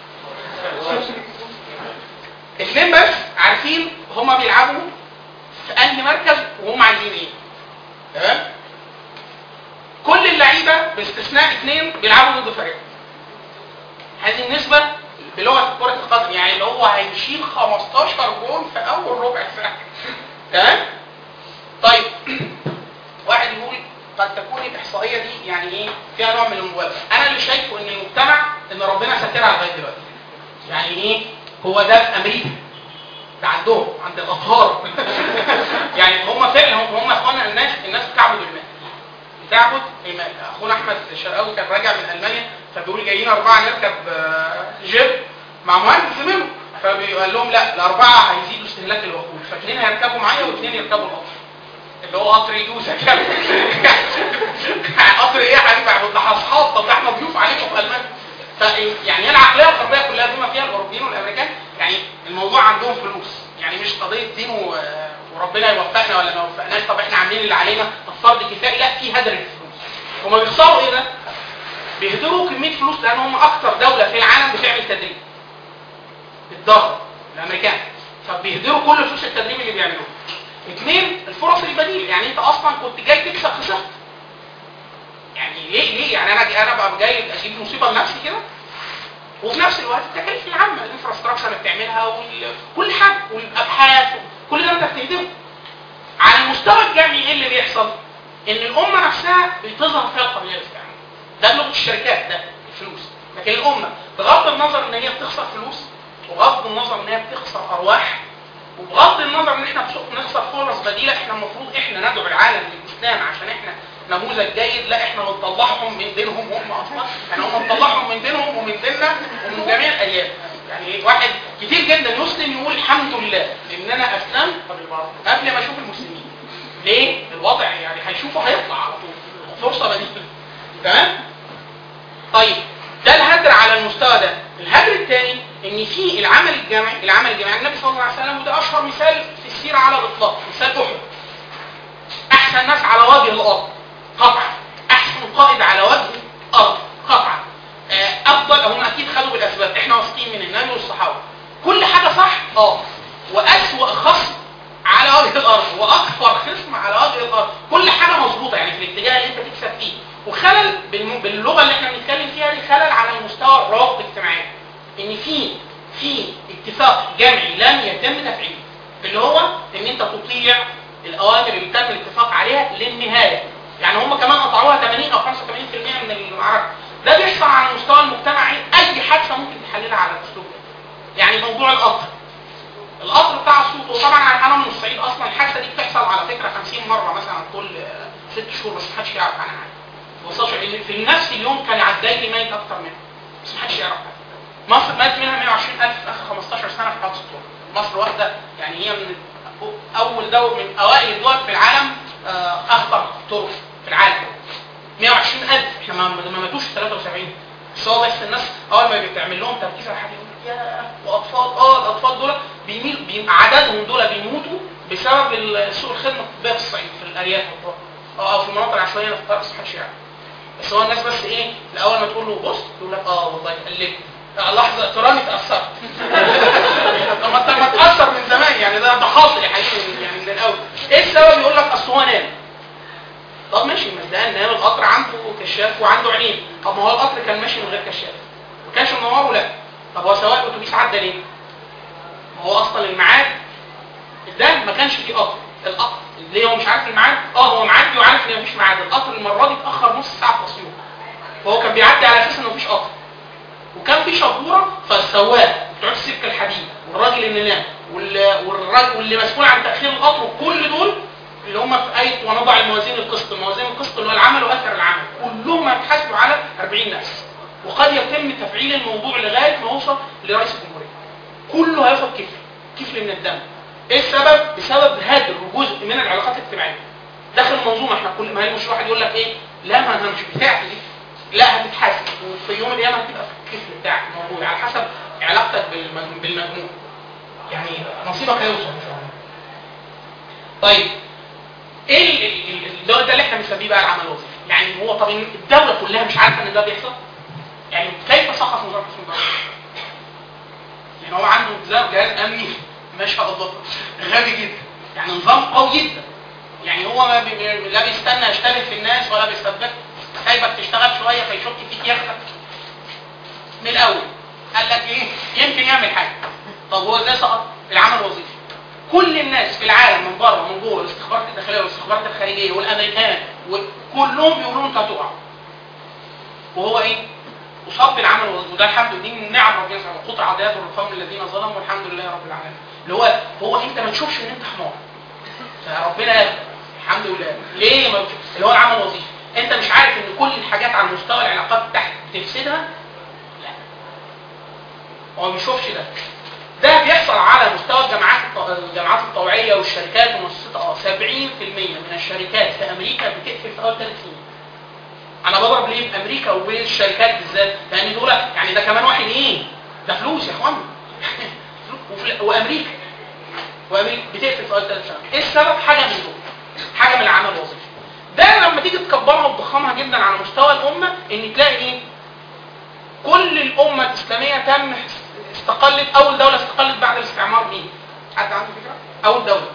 اثنين بس عارفين هما بيلعبوا في انهي مركز وهم عايزين ايه تمام كل اللعيبه باستثناء اثنين بيلعبوا ضد فريق هذه النسبه بلغه كره القدم يعني اللي هو هيشيل 15 جول في اول ربع ساعه تمام طيب واحد يقول قد تكون الاحصائيه دي يعني ايه فيها نوع من المبالغه انا اللي شايفه ان المجتمع ان ربنا ساترها لغايه دلوقتي يعني ايه هو ده في امريكا ده عندهم عند الاطهار يعني هم فعلا هم هم اخوانا الناس الناس بتعبد المال تعبد إما- اخونا احمد شرقاوي كان راجع من المانيا فبيقول جايين اربعه نركب آه، جيب مع مهندس زميله فبيقول لهم لا الاربعه هيزيدوا استهلاك الوقود فاثنين هيركبوا معايا واثنين يركبوا القطر اللي هو قطر يدوسك قطر ايه يا حبيبي ده احنا اصحاب طب ده احنا ضيوف عليكم في المانيا ف يعني هي العقليه الغربيه كلها بما فيها الاوروبيين والامريكان يعني الموضوع عندهم فلوس يعني مش قضيه دين و... وربنا يوفقنا ولا ما يوفقناش طب احنا عاملين اللي علينا طب فرض كفايه لا في هدر الفلوس هما بيخسروا ايه ده؟ بيهدروا كميه فلوس لان هم اكتر دوله في العالم بتعمل تدريب الضغط الامريكان فبيهدروا كل فلوس التدريب اللي بيعملوها اثنين الفرص البديله يعني انت اصلا كنت جاي تكسب خسرت يعني ليه ليه يعني انا انا بقى جاي اجيب مصيبه لنفسي كده وفي نفس الوقت التكاليف العامه الانفراستراكشر اللي بتعملها وكل حاجه والابحاث كل ده انت بتهدمه على المستوى الجامعي ايه اللي بيحصل؟ ان الامه نفسها بتظهر فيها القابليه للاستعمار ده لغه الشركات ده الفلوس لكن الامه بغض النظر ان هي بتخسر فلوس وبغض النظر ان هي بتخسر ارواح وبغض النظر ان احنا بسوق نخسر فرص بديله احنا المفروض احنا ندعو العالم للاسلام عشان احنا نموذج جيد لا احنا بنطلعهم من دينهم هم اصلا يعني هم بنطلعهم من دينهم ومن ديننا ومن جميع الاديان يعني واحد كتير جدا يسلم يقول الحمد لله ان انا اسلمت قبل ما اشوف المسلمين ليه؟ الوضع يعني هيشوفه هيطلع على طول فرصه بديله تمام؟ طيب ده الهدر على المستوى ده الهدر الثاني ان في العمل الجماعي العمل الجماعي النبي صلى الله عليه وسلم وده اشهر مثال في السيره على الاطلاق مثال احد احسن ناس على وجه الارض قطعا احسن قائد على وجه الارض قطعا آه، افضل هم اكيد خدوا بالاسباب احنا واثقين من النبي والصحابه كل حاجه صح اه واسوا خصم على وجه الارض واكثر خصم على وجه الارض كل حاجه مظبوطه يعني في الاتجاه اللي انت تكسب فيه وخلل بالم- باللغه اللي احنا بنتكلم فيها دي خلل على المستوى الروابط الاجتماعيه ان في في اتفاق جمعي لم يتم تفعيله اللي هو ان انت تطيع الاوامر اللي تم الاتفاق عليها للنهايه يعني هم كمان قطعوها 80 او 85% من المعركه ده بيحصل على المستوى المجتمعي اي حادثه ممكن تحللها على الاسلوب ده يعني موضوع القطر القطر بتاع الصوت وطبعا انا من الصعيد اصلا الحادثه دي بتحصل على فكره 50 مره مثلا كل آه، ست شهور بس محدش يعرف عنها حاجه وصلش في نفس اليوم كان عداي لي ميت اكتر منها بس محدش يعرف حاجه مصر مات منها 120000 في اخر 15 سنه في حادثه الطرق مصر واحده يعني هي من اول دول من اوائل الدول في العالم آه، اخطر طرق في العالم 120000 احنا ما ما ماتوش في 73 بس هو بس الناس اول ما بتعمل لهم تركيز على حاجه يقول لك يا واطفال اه الاطفال دول بيميل بي عددهم دول بيموتوا بسبب ال- سوء الخدمه الطبيه في الصعيد في الارياف والقرى. او أو في المناطق العشوائيه اللي في القرى بس محدش يعرف بس هو الناس بس ايه الاول ما تقول له بص يقول لك اه والله قلبت لحظه تراني اتاثرت طب ما انت ما تاثر من زمان يعني ده ده حاصل يا حبيبي يعني من الاول ايه السبب يقول لك اصل هو نام طب ماشي ما ده نام القطر عنده كشاف وعنده عينين طب ما هو القطر كان ماشي من غير كشاف ما كانش منوره لا طب هو سواق الاتوبيس عدى ليه؟ ما هو اصلا الميعاد ده ما كانش فيه قطر القطر ليه هو مش عارف الميعاد؟ اه هو معدي وعارف ان مفيش ميعاد القطر المره دي اتاخر نص ساعه في تصويره فهو كان بيعدي على اساس ان مفيش قطر وكان في شبوره فالسواق بتوع السكه الحديد والراجل اللي نام وال- والراجل واللي مسؤول عن تاخير القطر وكل دول اللي هم في ايه ونضع الموازين القسط موازين القسط اللي هو العمل واثر العمل كلهم هيتحاسبوا على 40 نفس وقد يتم تفعيل الموضوع لغايه ما يوصل لرئيس الجمهوريه كله هياخد كفل كفل من الدم ايه السبب بسبب هدر جزء من العلاقات الاجتماعيه داخل المنظومه احنا كل ما هي مش واحد يقول لك ايه لا ما انا مش بتاعتي دي لا هتتحاسب وفي يوم القيامه هتبقى في الكفل بتاعك موجود على حسب علاقتك بالمج- بالمجموع يعني نصيبك هيوصل ان شاء الله طيب ايه ال- ال- ال- ده, ده اللي احنا بنسميه بقى العمل الوظيفي يعني هو طب إن الدوله كلها مش عارفه ان ده بيحصل يعني كيف سقط نظام حسن الدوله يعني هو عنده جهاز جهاز امني ما شاء الله غبي جدا يعني نظام قوي جدا يعني هو ما بي بي- لا بيستنى يشتغل في الناس ولا بيستبدك سايبك تشتغل شويه فيشك فيك ياخدك من الاول قال لك ايه يمكن يعمل حاجه طب هو ازاي سقط العمل الوظيفي كل الناس في العالم من بره من جوه الاستخبارات الداخليه والاستخبارات الخارجيه والامريكان وكلهم بيقولوا انت هتقع وهو ايه اصاب بالعمل الوظيفي وده الحمد لله دي من نعم ربنا سبحانه قطع عذاب الرقام الذين ظلموا والحمد لله رب العالمين اللي هو هو انت ما تشوفش ان انت حمار فربنا يغفر الحمد لله ليه ما بتشوفش اللي هو العمل الوظيفي انت مش عارف ان كل الحاجات على مستوى العلاقات تحت بتفسدها لا هو ما بيشوفش ده ده بيحصل على مستوى الجامعات الط- الجامعات الطوعيه والشركات ومؤسسات اه 70% من الشركات في امريكا بتقفل في اول ثلاث سنين انا بضرب ليه في امريكا والشركات بالذات لان دول يعني ده كمان واحد ايه ده فلوس يا اخوان وفي- وامريكا وامريكا بتقفل في اول ثلاث سنوات ايه السبب حاجه من دول حاجه من العمل الوظيفي ده لما تيجي تكبرها وتضخمها جدا على مستوى الامه ان تلاقي ايه كل الامه الاسلاميه تم استقلت اول دوله استقلت بعد الاستعمار مين حد عنده فكره اول دوله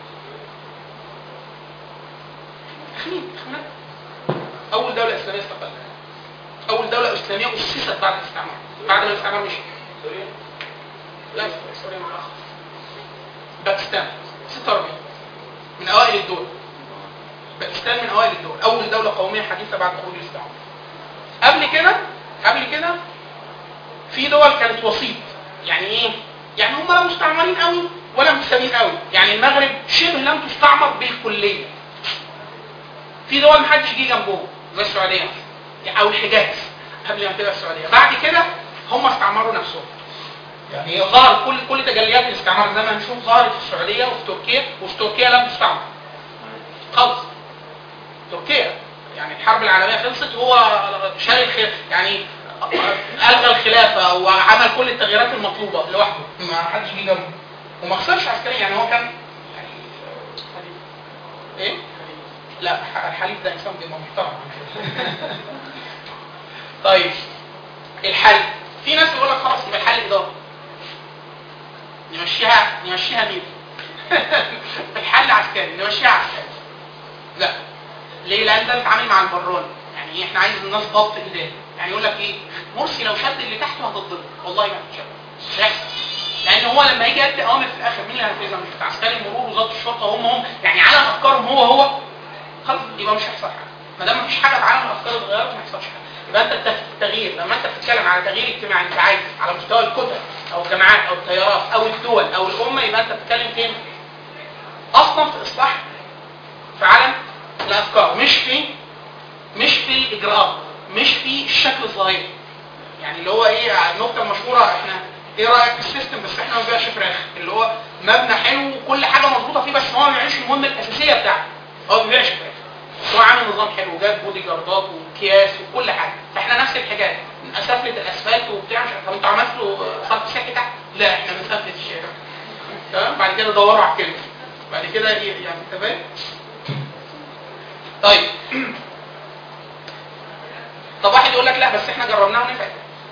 تخمين تخمين اول دوله اسلاميه استقلت اول دوله اسلاميه اسست بعد الاستعمار بعد ما الاستعمار مشي سوريا لا سوريا متاخر باكستان 46 من اوائل الدول باكستان من اوائل الدول اول دوله قوميه حديثه بعد خروج الاستعمار قبل كده قبل كده في دول كانت وسيط يعني ايه يعني هم لا مستعمرين قوي ولا متسامين قوي يعني المغرب شبه لم تستعمر بالكليه في دول محدش جه جنبهم زي السعوديه مثلا او الحجاز قبل ما تبقى السعوديه بعد كده هم استعمروا نفسهم يعني ظهر كل كل تجليات الاستعمار زي ما هنشوف ظهرت في السعوديه وفي تركيا وفي تركيا لم تستعمر خالص تركيا يعني الحرب العالميه خلصت هو شال الخ... يعني الغى الخلافه وعمل كل التغييرات المطلوبه لوحده ما حدش جه جنبه وما خسرش عسكريا يعني هو كان يعني ايه؟ لا الحليف ده انسان بيبقى محترم طيب الحل في ناس يقول لك خلاص يبقى الحل اداره نمشيها نمشيها مين الحل عسكري نمشيها عسكري لا ليه لان ده بيتعامل مع البراني يعني ايه احنا عايز الناس ضبط ايديه يعني يقول لك ايه مرسي لو شد اللي تحته هتتضرب والله ما هتشد مش هيحصل لان هو لما يجي يدي اوامر في الاخر مين اللي هينفذها مش بتاع عسكري المرور وزاره الشرطه هم هم يعني عالم افكارهم هو هو خلاص يبقى مش هيحصل حاجه ما دام مفيش حاجه في عالم الافكار اتغيرت ما يحصلش حاجه يبقى انت التف- التغيير لما انت بتتكلم على تغيير اجتماعي انت عايز على مستوى الكتل او الجامعات او التيارات او الدول او الامه يبقى انت بتتكلم فين؟ اصلا في اصلاح في عالم الافكار مش في مش في الاجراءات مش في الشكل الظاهري يعني اللي هو ايه النقطه المشهوره احنا ايه رايك في السيستم بس احنا ما بنبيعش فراخ اللي هو مبنى حلو وكل حاجه مظبوطه فيه بس هو ما بيعملش المهمه الاساسيه بتاعته هو ما بيبيعش فراخ بس هو عامل نظام حلو وجاب بودي جاردات واكياس وكل حاجه فاحنا نفس الحكايه سفله الاسفلت وبتاع مش عارف طب انتوا عملتوا صرف صحي تحت؟ لا احنا بنسفلت الشارع تمام بعد كده دوروا على الكلمه بعد كده ايه يعني انت فاهم؟ طيب طب واحد يقول لك لا بس احنا جربناها ونفعت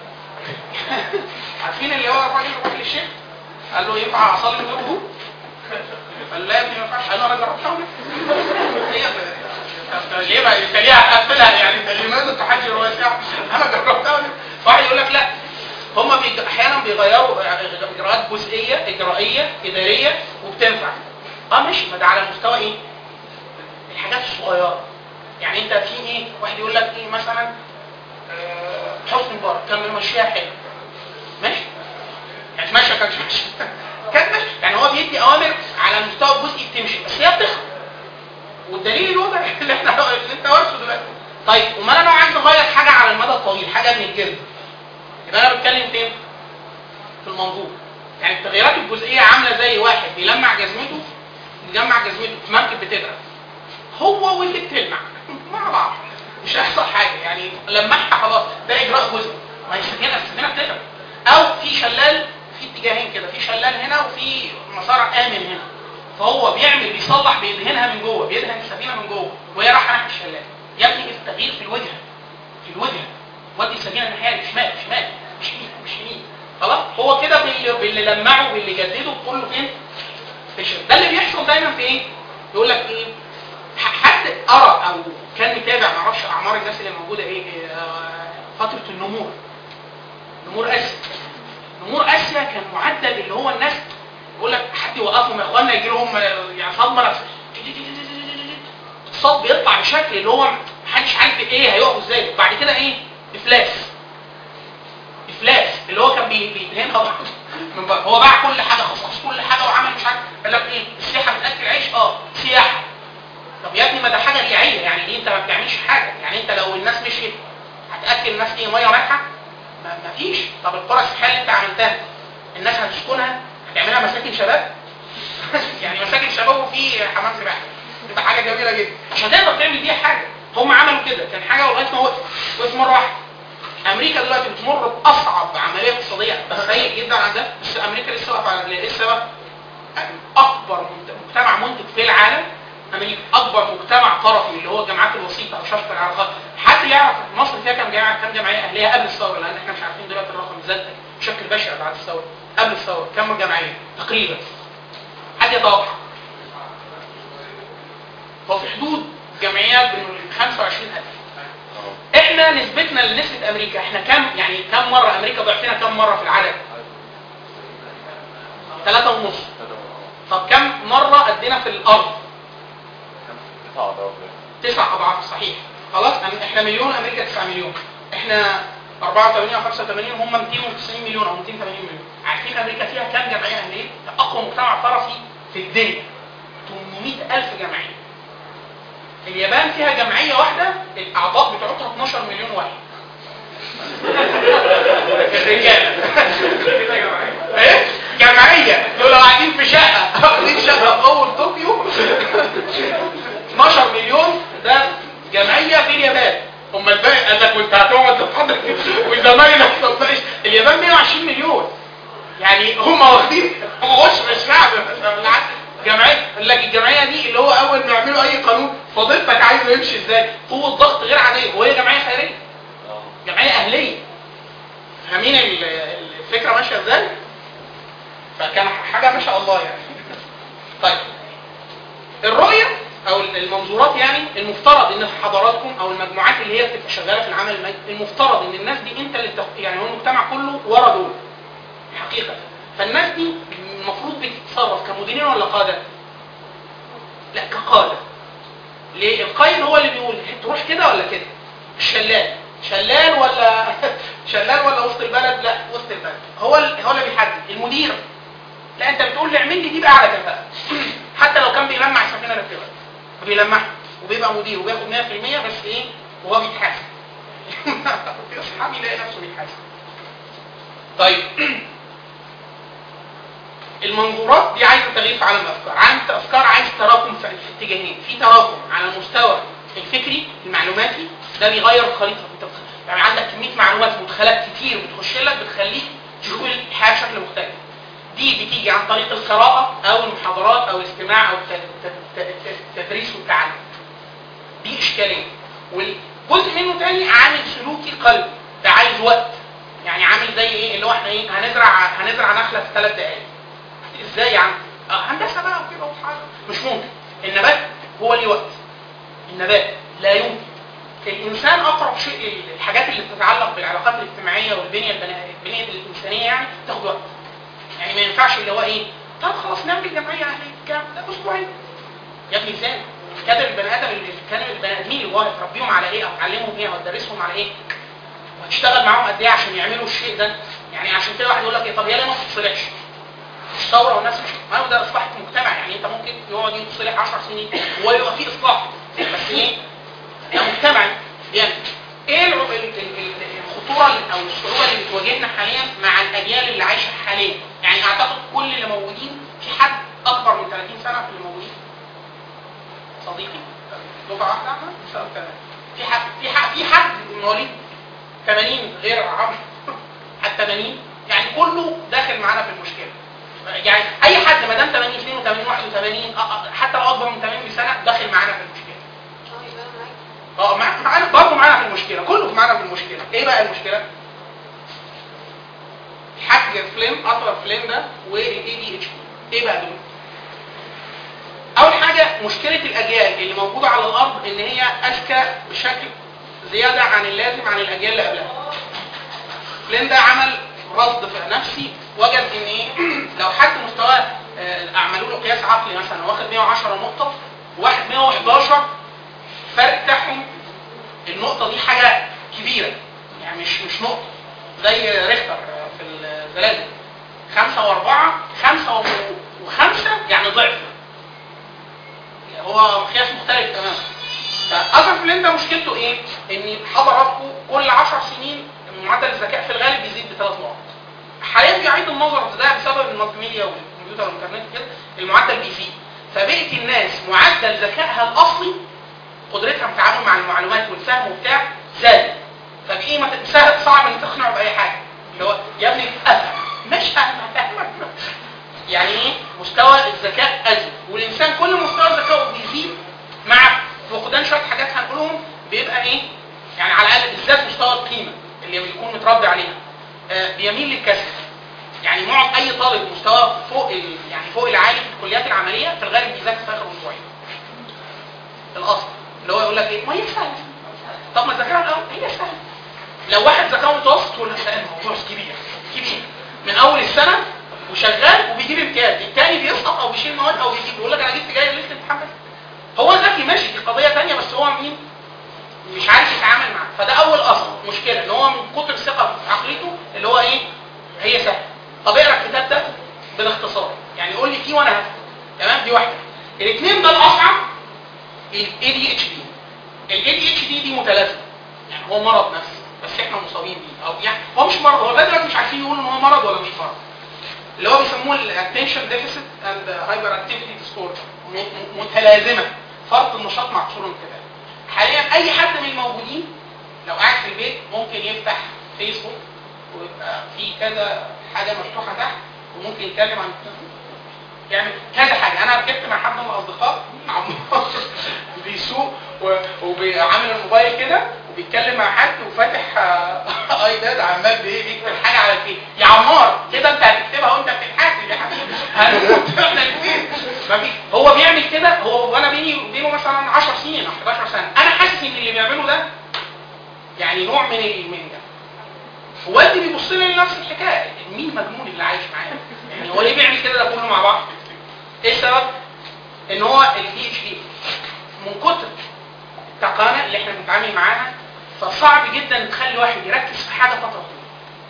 عارفين اللي هو الراجل راح للشيخ قال له ينفع اصلي من غير وضوء؟ قال لا يا ابني ما ينفعش قال له انا جربتها ونفعت هي طب ليه بقى انت ليه هتقفلها يعني انت لماذا تحجر واسع انا جربتها ونفعت واحد يقول لك لا هم بيج... احيانا بيغيروا اجراءات جزئيه اجرائيه اداريه وبتنفع اه ماشي ما ده على مستوى ايه؟ الحاجات الصغيره يعني انت في ايه واحد يقول لك ايه مثلا آه، حسني مبارك كان ماشيها حلو ماشي يعني ماشيه كانش ماشي كانت ماشي يعني هو بيدي اوامر على المستوى الجزئي بتمشي بس هي بتخرب والدليل الوضع اللي احنا اللي انت وارثه دلوقتي طيب امال انا لو عايز اغير حاجه على المدى الطويل حاجه من الجلد يبقى انا بتكلم فين؟ في المنظور يعني التغييرات الجزئيه عامله زي واحد بيلمع جزمته بيجمع جزمته في مركب بتغرق هو واللي بتلمع مع بعض مش هيحصل حاجه يعني لمعها خلاص ده اجراء جزئي ما هي السفينه السفينه بتغرق او في شلال في اتجاهين كده في شلال هنا وفي مسار امن هنا فهو بيعمل بيصلح بيدهنها من جوه بيدهن السفينه من جوه وهي رايحه ناحيه الشلال يا ابني التغيير في الوجهه في الوجهه ودي السفينه الناحيه الشمال شمال مش يمين مش يمين خلاص هو كده باللي, باللي لمعه باللي جدده كله فين؟ في الشمال ده اللي بيحصل دايما في ايه؟ يقول لك ايه؟ ح- حد قرا او كان متابع ما اعرفش اعمار الناس اللي موجوده ايه إيه، آه، فتره النمور نمور اسيا نمور اسيا كان معدل اللي هو الناس يقول لك حد يوقفهم يا اخوانا يجي لهم يعني صدمه نفسيه الصوت بيطلع بشكل اللي هو محدش عارف ايه هيقفوا ازاي بعد كده ايه افلاس افلاس اللي هو كان بي- بيدهنها من بره هو باع كل حاجه خصص كل حاجه وعمل مش عارف قال لك ايه السياحه بتاكل عيش اه سياحه طب يا ابني ما ده حاجه رياعيه يعني دي انت ما بتعملش حاجه يعني طب القرى السياحيه اللي انت عملتها الناس هتسكنها هتعملها مساكن شباب يعني مساكن شباب وفي حمام سباحه تبقى حاجه جميله جدا عشان تقدر تعمل بيها حاجه هم عملوا كده كان حاجه لغايه ما وقف وقف مره واحده امريكا دلوقتي بتمر باصعب عمليه اقتصاديه سيء جدا عندها بس امريكا لسه واقفه على رجليها ايه السبب؟ اكبر منت- مجتمع منتج في العالم امريكا اكبر مجتمع طرفي اللي هو الجامعات الوسيطه او شبكه العلاقات حد يعرف مصر فيها كام جامعه كام جمعيه اهليه قبل الثوره لان احنا مش عارفين دلوقتي الرقم زاد بشكل بشع بعد الثوره قبل الثوره كام جمعيه تقريبا حد يتوقع هو في حدود جمعيات بين 25000 احنا نسبتنا لنسبه امريكا احنا كم يعني كم مره امريكا ضعفنا كم مره في العدد ثلاثة ونص طب كم مرة أدينا في الأرض؟ تسع أضعاف صحيح خلاص أم- احنا مليون أمريكا 9 مليون احنا 84 أو 85 هم 290 مليون أو 280 مليون عارفين أمريكا فيها كم جمعية أهلية؟ ده أقوى مجتمع طرفي في الدنيا 800 ألف جمعية اليابان فيها جمعية واحدة الأعضاء بتوعتها 12 مليون واحد الرجالة كده جمعية ايه؟ جمعية دول لو قاعدين في شقة واخدين شقة في أول طوكيو 12 مليون ده جمعية في اليابان هم الباقي قال لك وانت هتقعد تتحضر وزمايلك طب ده إيش؟ اليابان 120 مليون يعني هم واخدين عشر الشعب بالعكس جمعيه قال لك الجمعيه دي اللي هو اول ما يعملوا اي قانون فضيلتك عايزه يمشي ازاي قوه ضغط غير عاديه وهي جمعيه خيريه جمعيه اهليه فاهمين ال- الفكره ماشيه ازاي فكان حاجه ما شاء الله يعني طيب الرؤيه او المنظورات يعني المفترض ان في حضاراتكم او المجموعات اللي هي بتبقى شغاله في العمل المجد المفترض ان الناس دي انت اللي بتخ... يعني هو المجتمع كله ورا دول حقيقه فالناس دي المفروض بتتصرف كمديرين ولا قاده؟ لا كقاده ليه؟ القائد هو اللي بيقول تروح كده ولا كده؟ الشلال شلال ولا شلال ولا وسط البلد؟ لا وسط البلد هو ال... هو اللي بيحدد المدير لا انت بتقول لي اعمل لي دي بقى على كفاءه حتى لو كان بيلمع السفينه اللي بتغرق بيلمعها وبيبقى مدير وبياخد 100% بس ايه وهو بيتحاسب يصحى يلاقي نفسه بيتحاسب طيب المنظورات دي عايزه تغيير في عالم الافكار عالم الافكار عايز تراكم في في اتجاهين في تراكم على المستوى الفكري المعلوماتي ده بيغير الخريطه انت بتخ- يعني عندك كميه معلومات مدخلات كتير بتخش لك بتخليك تشوف الحياه بشكل مختلف دي بتيجي عن طريق القراءه او المحاضرات او الاستماع او الت- الت- الت- التدريس والتعلم دي اشكاليه والجزء منه تاني عامل سلوكي قلبي ده عايز وقت يعني عامل زي ايه اللي هو احنا ايه هنزرع هنزرع نخله في ثلاث دقائق ازاي يا عم آه، هندسه بقى وكده وحاجه مش ممكن النبات هو ليه وقت النبات لا يمكن الانسان اقرب شيء الحاجات اللي بتتعلق بالعلاقات الاجتماعيه والبنيه البنا- البنيه الانسانيه يعني تاخد وقت يعني ما ينفعش اللي هو ايه طب خلاص نعمل جمعيه اهليه كام ده اسبوعين يا ابني ازاي كان البني ادم اللي كانوا البني ادمين اللي هو هتربيهم على ايه او تعلمهم ايه او تدرسهم على ايه وهتشتغل معاهم قد ايه عشان يعملوا الشيء ده يعني عشان كده واحد يقول لك ايه طب هي ليه ما تتصلحش الثوره والناس مش ما هو ده اصلاح المجتمع يعني انت ممكن يقعد يتصلح 10 سنين ويبقى في اصلاح بس ايه ده مجتمعي يعني ايه الع- ال- ال- ال- الخطوره اللي- او الصعوبه اللي بتواجهنا حاليا مع الاجيال اللي عايشه حاليا يعني اعتقد كل اللي موجودين في حد اكبر من 30 سنه في اللي موجودين صديقي دفعه واحده احنا بسبب كلام في حد في حد في حد مواليد 80 غير عمرو حتى 80 يعني كله داخل معانا في المشكله يعني اي حد ما دام 80 82 81 أ- أ- حتى لو اكبر من 80 بسنه داخل معانا في المشكله اه مع- معانا برضه معانا في المشكله كله معانا في المشكله ايه بقى المشكله الحاج فليم اطول فليم ده والاي دي اتش ايه بقى دول اول حاجه مشكله الاجيال اللي موجوده على الارض ان هي اذكى بشكل زياده عن اللازم عن الاجيال اللي قبلها فلين ده عمل رصد في نفسي وجد ان ايه لو حد مستواه آه، عملوا له قياس عقلي مثلا واخد 110 نقطه وواحد 111 الفرق بتاعهم النقطه دي حاجه كبيره يعني مش مش نقطه زي ريختر آه، في الزلازل خمسة وأربعة خمسة و- وخمسة يعني ضعف هو مقياس مختلف تماما فأثر فلين ده مشكلته إيه؟ إن حضراتكم كل 10 سنين معدل الذكاء في الغالب بيزيد بثلاث نقط حاليا بيعيد النظر في ده بسبب المالتي ميديا والكمبيوتر والانترنت كده المعدل بيزيد فبقت الناس معدل ذكائها الاصلي قدرتها في التعامل مع المعلومات والفهم وبتاع زاد فبقي ما ت- سهل صعب ان تقنعه باي حاجه اللي هو يا ابني افهم مش هفهمك يعني ايه مستوى الذكاء ازيد والانسان كل مستوى ذكائه بيزيد مع فقدان شويه حاجات هنقولهم بيبقى ايه يعني على الاقل بالذات مستوى القيمه اللي بيكون متربي عليها آه بيميل للكسل يعني معظم اي طالب مستوى فوق ال... يعني فوق العالي في الكليات العمليه في الغالب بيذاكر في اخر اسبوعين الاصل اللي هو يقول لك ايه ما هي سهله طب ما تذاكرها الاول هي سهله لو واحد ذكاء متوسط تقول له لا الموضوع كبير كبير من اول السنه وشغال وبيجيب امتياز التاني بيسقط او بيشيل مواد او بيجيب يقول لك انا جبت جاي ليله الامتحان بس هو ذكي ماشي دي قضيه ثانيه بس هو مين مش عارف يتعامل معاه فده اول اصل مشكله ان هو من كتر الثقه في عقليته اللي هو ايه هي سهله طب اقرا الكتاب ده بالاختصار يعني قول لي فيه وانا هفهم تمام دي واحده الاثنين ده الاصعب ال ADHD ال ADHD دي متلازمه يعني هو مرض نفسي بس احنا مصابين بيه او يعني هو مش مرض هو لغايه دلوقتي مش عارفين يقولوا ان هو مرض ولا مش مرض اللي هو بيسموه الاتنشن ديفيسيت اند هايبر اكتيفيتي ديسوردر متلازمه فرط النشاط مع قصور الانتباه حاليا اي حد من الموجودين لو قاعد في البيت ممكن يفتح فيسبوك ويبقى في كذا حاجه مفتوحه تحت وممكن يتكلم عن يعمل كذا حاجه انا ركبت مع حد من الاصدقاء عمار بيسوق و- وبيعمل الموبايل كده وبيتكلم مع حد وفاتح آه، ايباد عمال بايه بيكتب حاجه على الفيس يا عمار كده انت هتكتبها وانت بتتحاسب يا حبيبي هنموت احنا الاثنين مفيش هو بيعمل كده هو وانا بيني وبينه مثلا 10 سنين او 11 سنه انا حاسس ان اللي بيعمله ده يعني نوع من ال- من ده والدي بيبص لي لنفس الحكايه مين مجنون اللي عايش معايا يعني هو ليه بيعمل كده ده كله مع بعض ايه السبب ان هو الدي اتش دي من كتر التقانه اللي احنا بنتعامل معاها فصعب جدا تخلي واحد يركز في حاجه فتره طويله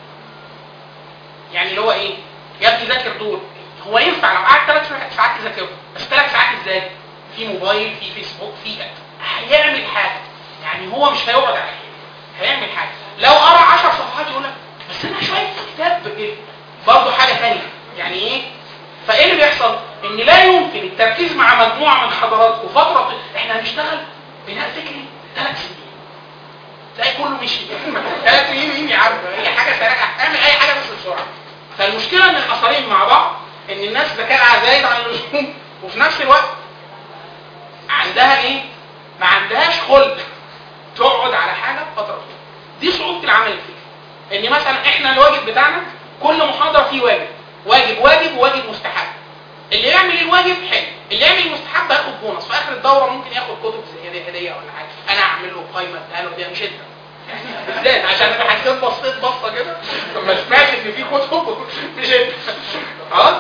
يعني اللي هو ايه يا ابني ذاكر دول هو ينفع لو قعد ثلاث ساعات يذاكره بس ثلاث ساعات ازاي في موبايل في فيسبوك في هيعمل حاجه يعني هو مش هيقعد على حاجه هيعمل حاجه لو قرا 10 صفحات يقول لك بس انا شويه كتاب إيه؟ برضه حاجه ثانيه يعني ايه فايه اللي بيحصل ان لا يمكن التركيز مع مجموعه من حضراتكم فتره طويلة. احنا هنشتغل بناء فكري ثلاث سنين تلاقي كله مشي ثلاث سنين مين يا عم هي حاجه سريعه اعمل اي حاجه بس بسرعه فالمشكله ان الاثرين مع بعض ان الناس ذكائها زايد عن اللزوم وفي نفس الوقت عندها ايه ما عندهاش خلق تقعد على حاجه فتره طويله دي صعوبه العمل الفكري ان مثلا احنا الواجب بتاعنا كل محاضره فيه واجب واجب واجب وواجب مستحب اللي يعمل الواجب حلو اللي يعمل المستحب هياخد بونص في اخر الدوره ممكن ياخد كتب زي هديه هديه ولا حاجه انا اعمل له قايمه اديها له دي مش انت يعني بالذات عشان انا حسيت بصيت بصه كده لما سمعت ان في كتب مش انت خلاص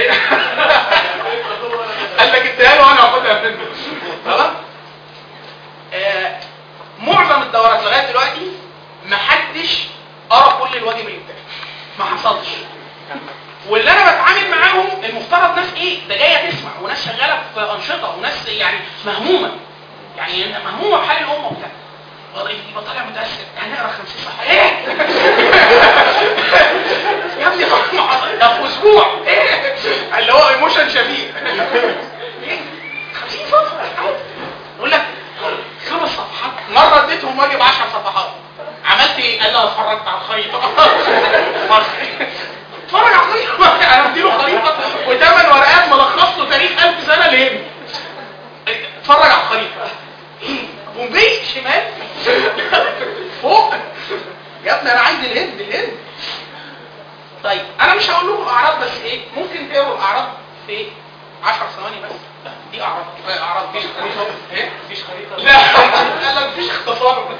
قال لك اديها له وانا هاخدها منه خلاص آه، معظم الدورات لغايه دلوقتي ما حدش قرا كل الواجب اللي بتاعه ما حصلش واللي انا بتعامل معاهم المفترض ناس ايه ده جايه تسمع وناس شغاله في انشطه وناس يعني مهمومه يعني مهمومه بحال الامه وبتاع والله يبقى طالع متاثر هنقرا 50 صفحه ايه يا ابني ما حصل ده في اسبوع ايه اللي هو ايموشن شبيه ايه 50 صفحه عادي. يقول لك خمس صفحات مره اديتهم واجب 10 صفحات عملت ايه؟ قال لي انا اتفرجت على الخريطه اتفرج على الخريطه انا اديله خريطه وثمان ورقات ملخص له تاريخ 1000 سنه الهند اتفرج على الخريطه ايه؟ بومبي شمال فوق يا ابني انا عايز الهند الهند طيب انا مش هقول لكم الاعراض بس ايه ممكن تقروا الاعراض في 10 ثواني بس دي اعراض اعراض مفيش خريطه ايه مفيش خريطه لا لا مفيش اختصار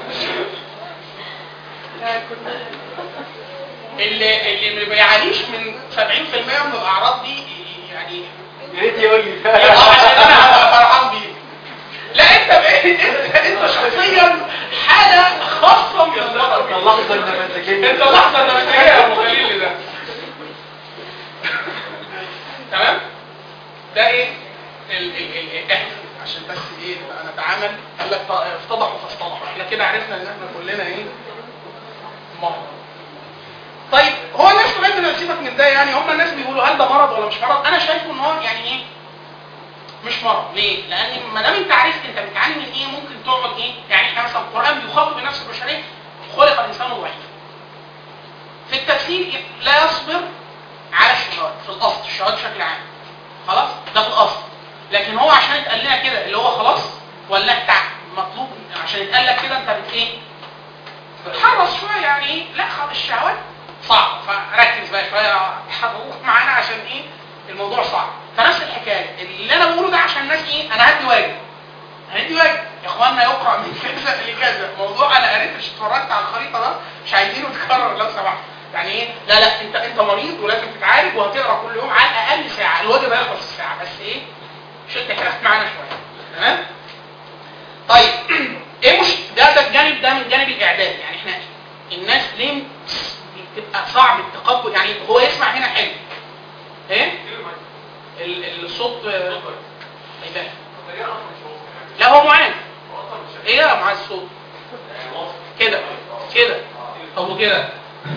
اللي اللي ما بيعانيش من 70% من الاعراض دي يعني يا ريت يقول لي يبقى عشان انا هبقى فرحان بيه لا انت بقيت انت انت شخصيا حاله خاصه من المرض اللحظه النماذجيه انت لحظه النماذجيه يا ابو خليل ده تمام ده ايه ال ال ال احنا عشان بس ايه نبقى نتعامل قال لك افتضحوا فاصطلحوا احنا كده عرفنا ان احنا كلنا ايه مرضى من سيبك من ده يعني هم الناس بيقولوا هل ده مرض ولا مش مرض انا شايفه ان هو يعني ايه مش مرض ليه؟ لان ما دام انت عرفت انت بتعاني من ايه ممكن تقعد ايه؟ يعني احنا مثلا القران بيخاطب النفس البشريه خلق الانسان ضعيفا. في التفسير لا يصبر على الشهوات في الاصل الشهوات بشكل عام. خلاص؟ ده في الاصل. لكن هو عشان اتقال لنا كده اللي هو خلاص ولا انت مطلوب عشان يتقال لك كده انت بت ايه؟ بتحرص شويه يعني ايه؟ لا خلاص الشهوات صعب فركز بقى شويه حضروك معانا عشان ايه؟ الموضوع صعب فنفس الحكايه اللي انا بقوله ده عشان الناس ايه؟ انا هدي واجب هندي واجب يا اخوانا يقرا من كذا لكذا موضوع انا قريت مش اتفرجت على الخريطه ده مش عايزينه يتكرر لو سمحت يعني ايه لا لا انت انت مريض ولازم تتعالج وهتقرا كل يوم على الاقل ساعه الواجب هيخلص الساعه بس ايه شد حيلك معانا شويه تمام طيب ايه مش ده ده الجانب ده من جانب الاعداد يعني احنا الناس ليه بتبقى صعب التقبل يعني هو يسمع هنا حلو ايه ال- الصوت آه، هيبان لا هو معاند ايه يا معاذ الصوت كده كده طب وكده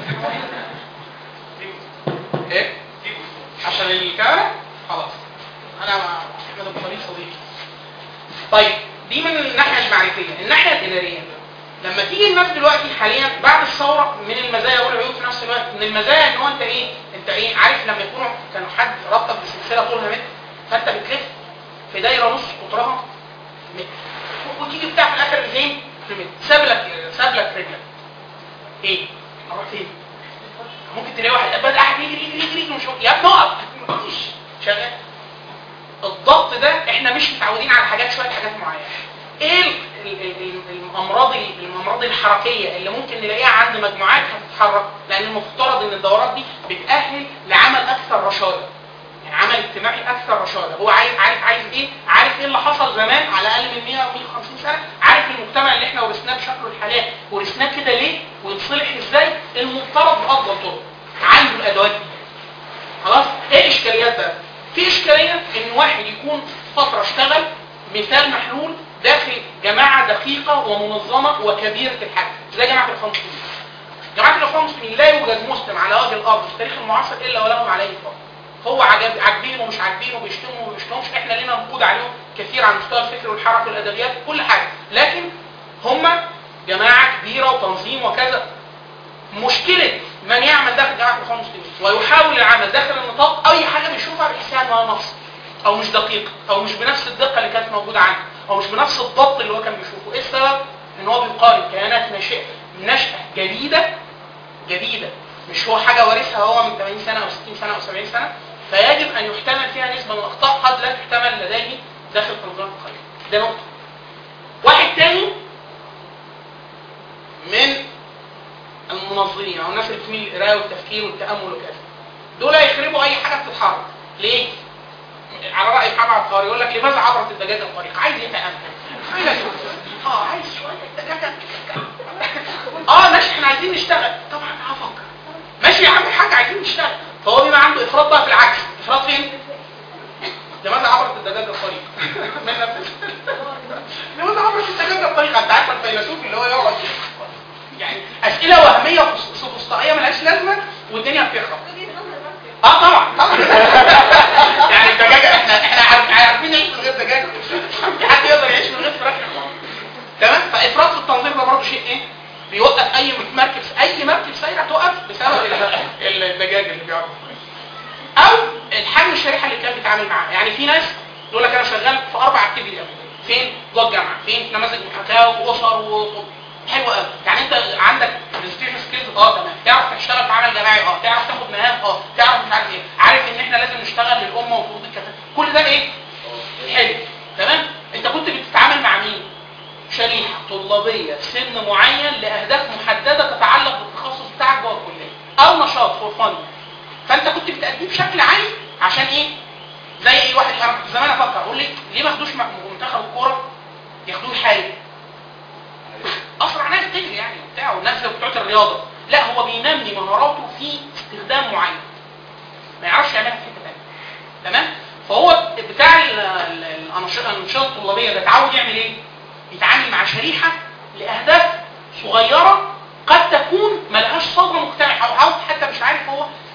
ايه عشان الكاميرا خلاص انا مع احمد ابو طريق صديقي طيب دي من الناحيه المعرفيه الناحيه الاداريه لما تيجي الناس دلوقتي حاليا بعد الثوره من المزايا والعيوب في نفس الوقت من المزايا ان هو انت ايه انت ايه عارف لما يكونوا كانوا حد ربطك بسلسله طولها متر فانت بتلف في دايره نص قطرها متر وتيجي بتاع في الاخر فين في متر ساب لك ساب لك رجلك ايه اروح فين ممكن تلاقي واحد بدا قاعد يجري يجري يجري يجري مش يا ابني اقف مفيش شغال الضغط ده احنا مش متعودين على حاجات شويه حاجات معينه ايه ال- ال- ال- الامراض الامراض الحركيه اللي ممكن نلاقيها عند مجموعات هتتحرك لان المفترض ان الدورات دي بتاهل لعمل اكثر رشاده يعني عمل اجتماعي اكثر رشاده هو عايز عارف عايز ايه عارف ايه اللي حصل زمان على الاقل من 100 او 150 سنه عارف المجتمع اللي احنا ورثناه بشكله الحالي ورثناه كده ليه ويتصلح ازاي المفترض بافضل طرق عنده الادوات دي خلاص ايه الاشكاليات بقى في اشكاليه ان واحد يكون فتره اشتغل مثال محلول داخل جماعه دقيقه ومنظمه وكبيره الحجم زي جماعه الاخوان المسلمين جماعه الاخوان المسلمين لا يوجد مسلم على وجه الارض في التاريخ المعاصر الا ولهم عليه فضل هو عجب عاجبينه ومش عاجبينه بيشتموا وما بيشتموش احنا لينا نقود عليهم كثير على مستوى الفكر والحركه والادبيات كل حاجه لكن هم جماعه كبيره وتنظيم وكذا مشكله من يعمل داخل جماعه الاخوان المسلمين ويحاول العمل داخل النطاق اي حاجه بيشوفها بيحسها انها نقص او مش دقيق او مش بنفس الدقه اللي كانت موجوده عنده او مش بنفس الضبط اللي هو كان بيشوفه ايه السبب ان هو بيقارن كيانات ناشئه نشأة جديده جديده مش هو حاجه وارثها هو من 80 سنه او 60 سنه او 70 سنه فيجب ان يحتمل فيها نسبه من الاخطاء قد لا تحتمل لديه داخل تنظيم القريه ده نقطه واحد تاني من المنظمين او الناس اللي بتميل للقرايه والتفكير والتامل وكذا دول يخربوا اي حاجه بتتحرك ليه؟ على راي محمد عبقري يقول لك لماذا عبرت الدجاجه الطريق؟ عايز يتامل عايز اه عايز شويه دجاجه اه ماشي احنا عايزين نشتغل طبعا هفكر ماشي يا عم الحاج عايزين نشتغل فهو بيبقى عنده افراط بقى في العكس افراط فين؟ لماذا عبرت الدجاجه الطريق؟ من نفسه. لماذا عبرت الدجاجه الطريق؟ انت عارف الفيلسوف اللي هو يقعد يعني اسئله وهميه سوفسطائيه ملهاش لازمه والدنيا بتخرب اه طبعا طبعا يعني الدجاجه احنا احنا عارف- عارفين نعيش من غير دجاجه في حد يقدر يعيش من غير فراخ تمام فافراط في التنظيم ده برضه شيء ايه بيوقف اي مركب اي مركب سايره تقف بسبب ال- الدجاج اللي بيقعد او الحجم الشريحه اللي كان بيتعامل معاها يعني في ناس يقول لك انا شغال في اربع اكتيفيتي فين جوه الجامعه فين نماذج محاكاه واسر و حلو قوي يعني انت عندك برزنتيشن سكيلز اه تمام تعرف تشتغل في عمل جماعي اه تعرف تاخد مهام اه تعرف مش عارف ايه عارف ان احنا لازم نشتغل للامه وفروض الكفاءه كل ده ايه حلو تمام انت كنت بتتعامل مع مين شريحه طلابيه في سن معين لاهداف محدده تتعلق بالتخصص بتاعك جوه الكليه او نشاط فور فن فانت كنت بتأديه بشكل عالي عشان ايه زي ايه واحد انا كنت زمان افكر اقول لي ليه ما ياخدوش م- منتخب الكوره ياخدوه يحارب اسرع ناس تجري يعني وبتاع والناس اللي بتوع الرياضه لا هو بينمي مهاراته في استخدام معين ما يعرفش يعملها في حته ثانيه تمام فهو بتاع ال- ال- الأنش- الانشطه الطلابيه ده اتعود يعمل ايه يتعامل مع شريحه لاهداف صغيره قد تكون ملهاش صدر مجتمع او أو حتى مش عارف هو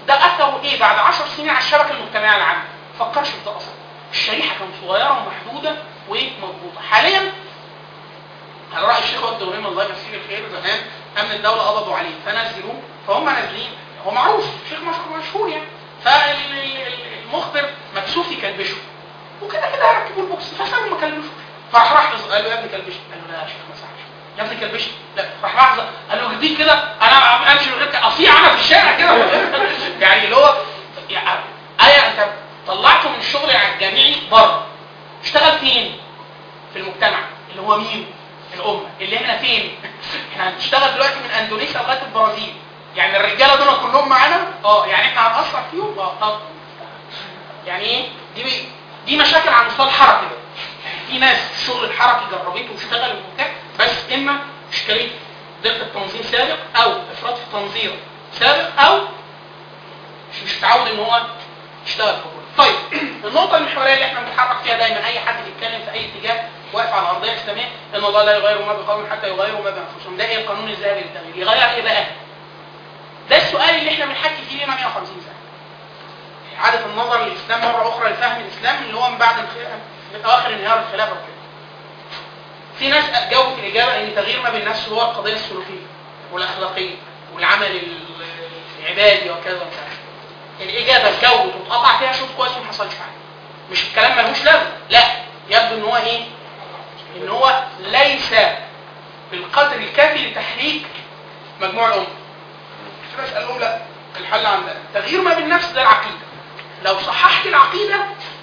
ده اثره ايه بعد 10 سنين على الشبكه المجتمعيه العامه فكرش في ده اصلا الشريحه كانت صغيره ومحدوده ومضبوطه حاليا على راي الشيخ واد ابراهيم الله يمسيه بالخير زمان امن الدوله قبضوا عليه فنزلوه فهم نازلين هو معروف شيخ مشهور مشهور يعني فالمخبر مكسوف يكلبشه وكده كده هيركبوا البوكس فسابوا ما كلبشوش فراح راح قال له يا ابني كلبشني قال له لا يا شيخ ما صحش يا ابني كلبشني لا راح راح قال له جديد كده انا امشي من غير اصيع انا في الشارع كده يعني اللي هو يعني ايه انت طلعته من الشغل الجامعي بره اشتغل فين؟ في المجتمع اللي هو مين؟ الامه اللي احنا فين؟ احنا هنشتغل دلوقتي من اندونيسيا لغايه البرازيل يعني الرجاله دول كلهم معانا اه يعني احنا هنأثر فيهم اه طب يعني ايه؟ دي دي مشاكل على مستوى الحركه ده يعني في ناس الشغل الحركي جربته واشتغل وبتاع بس اما اشكاليه دقه تنظيم سابق او افراط في التنظير سابق او مش مش متعود ان هو يشتغل في كله طيب النقطه المحوريه اللي احنا بنتحرك فيها دايما اي حد بيتكلم في اي اتجاه واقف على الارضيه الاسلاميه ان الله لا يغير ما بقوم حتى يغيروا ما بانفسهم ده ايه القانون الذهبي للتغيير يغير ايه بقى ده السؤال اللي احنا بنحكي فيه لنا 150 سنه اعاده النظر للاسلام مره اخرى لفهم الاسلام اللي هو من بعد الخلافه من اواخر انهيار الخلافه وكده في ناس جاوبوا في الاجابه ان تغيير ما بالنفس هو القضيه السلوكيه والاخلاقيه والعمل العبادي وكذا ومش عارف الاجابه اتجاوبت واتقطع فيها شوط كويس وما حصلش حاجه مش الكلام ملوش لازمه لا يبدو ان هو ايه ان هو ليس بالقدر الكافي لتحريك مجموع الامه في ناس قال لهم لا الحل عندنا تغيير ما بالنفس ده العقيده لو صححت العقيده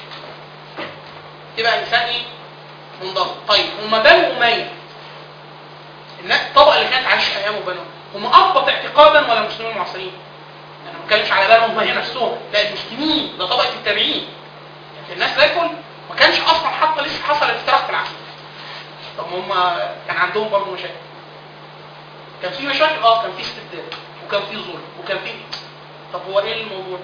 تبقى انسان ايه منضبط طيب هم بنو اميه الناس الطبقه اللي كانت عايشه ايام بنو هم اضبط اعتقادا ولا المسلمين المعاصرين انا ما بتكلمش على بنو اميه نفسهم لا المسلمين ده طبقه التابعين يعني الناس زي الفل ما كانش اصلا حتى لسه حصل افتراق في العقيده طب هم كان عندهم برضه مشاكل كان في مشاكل اه كان في استبداد وكان في ظلم وكان في طب هو ايه الموضوع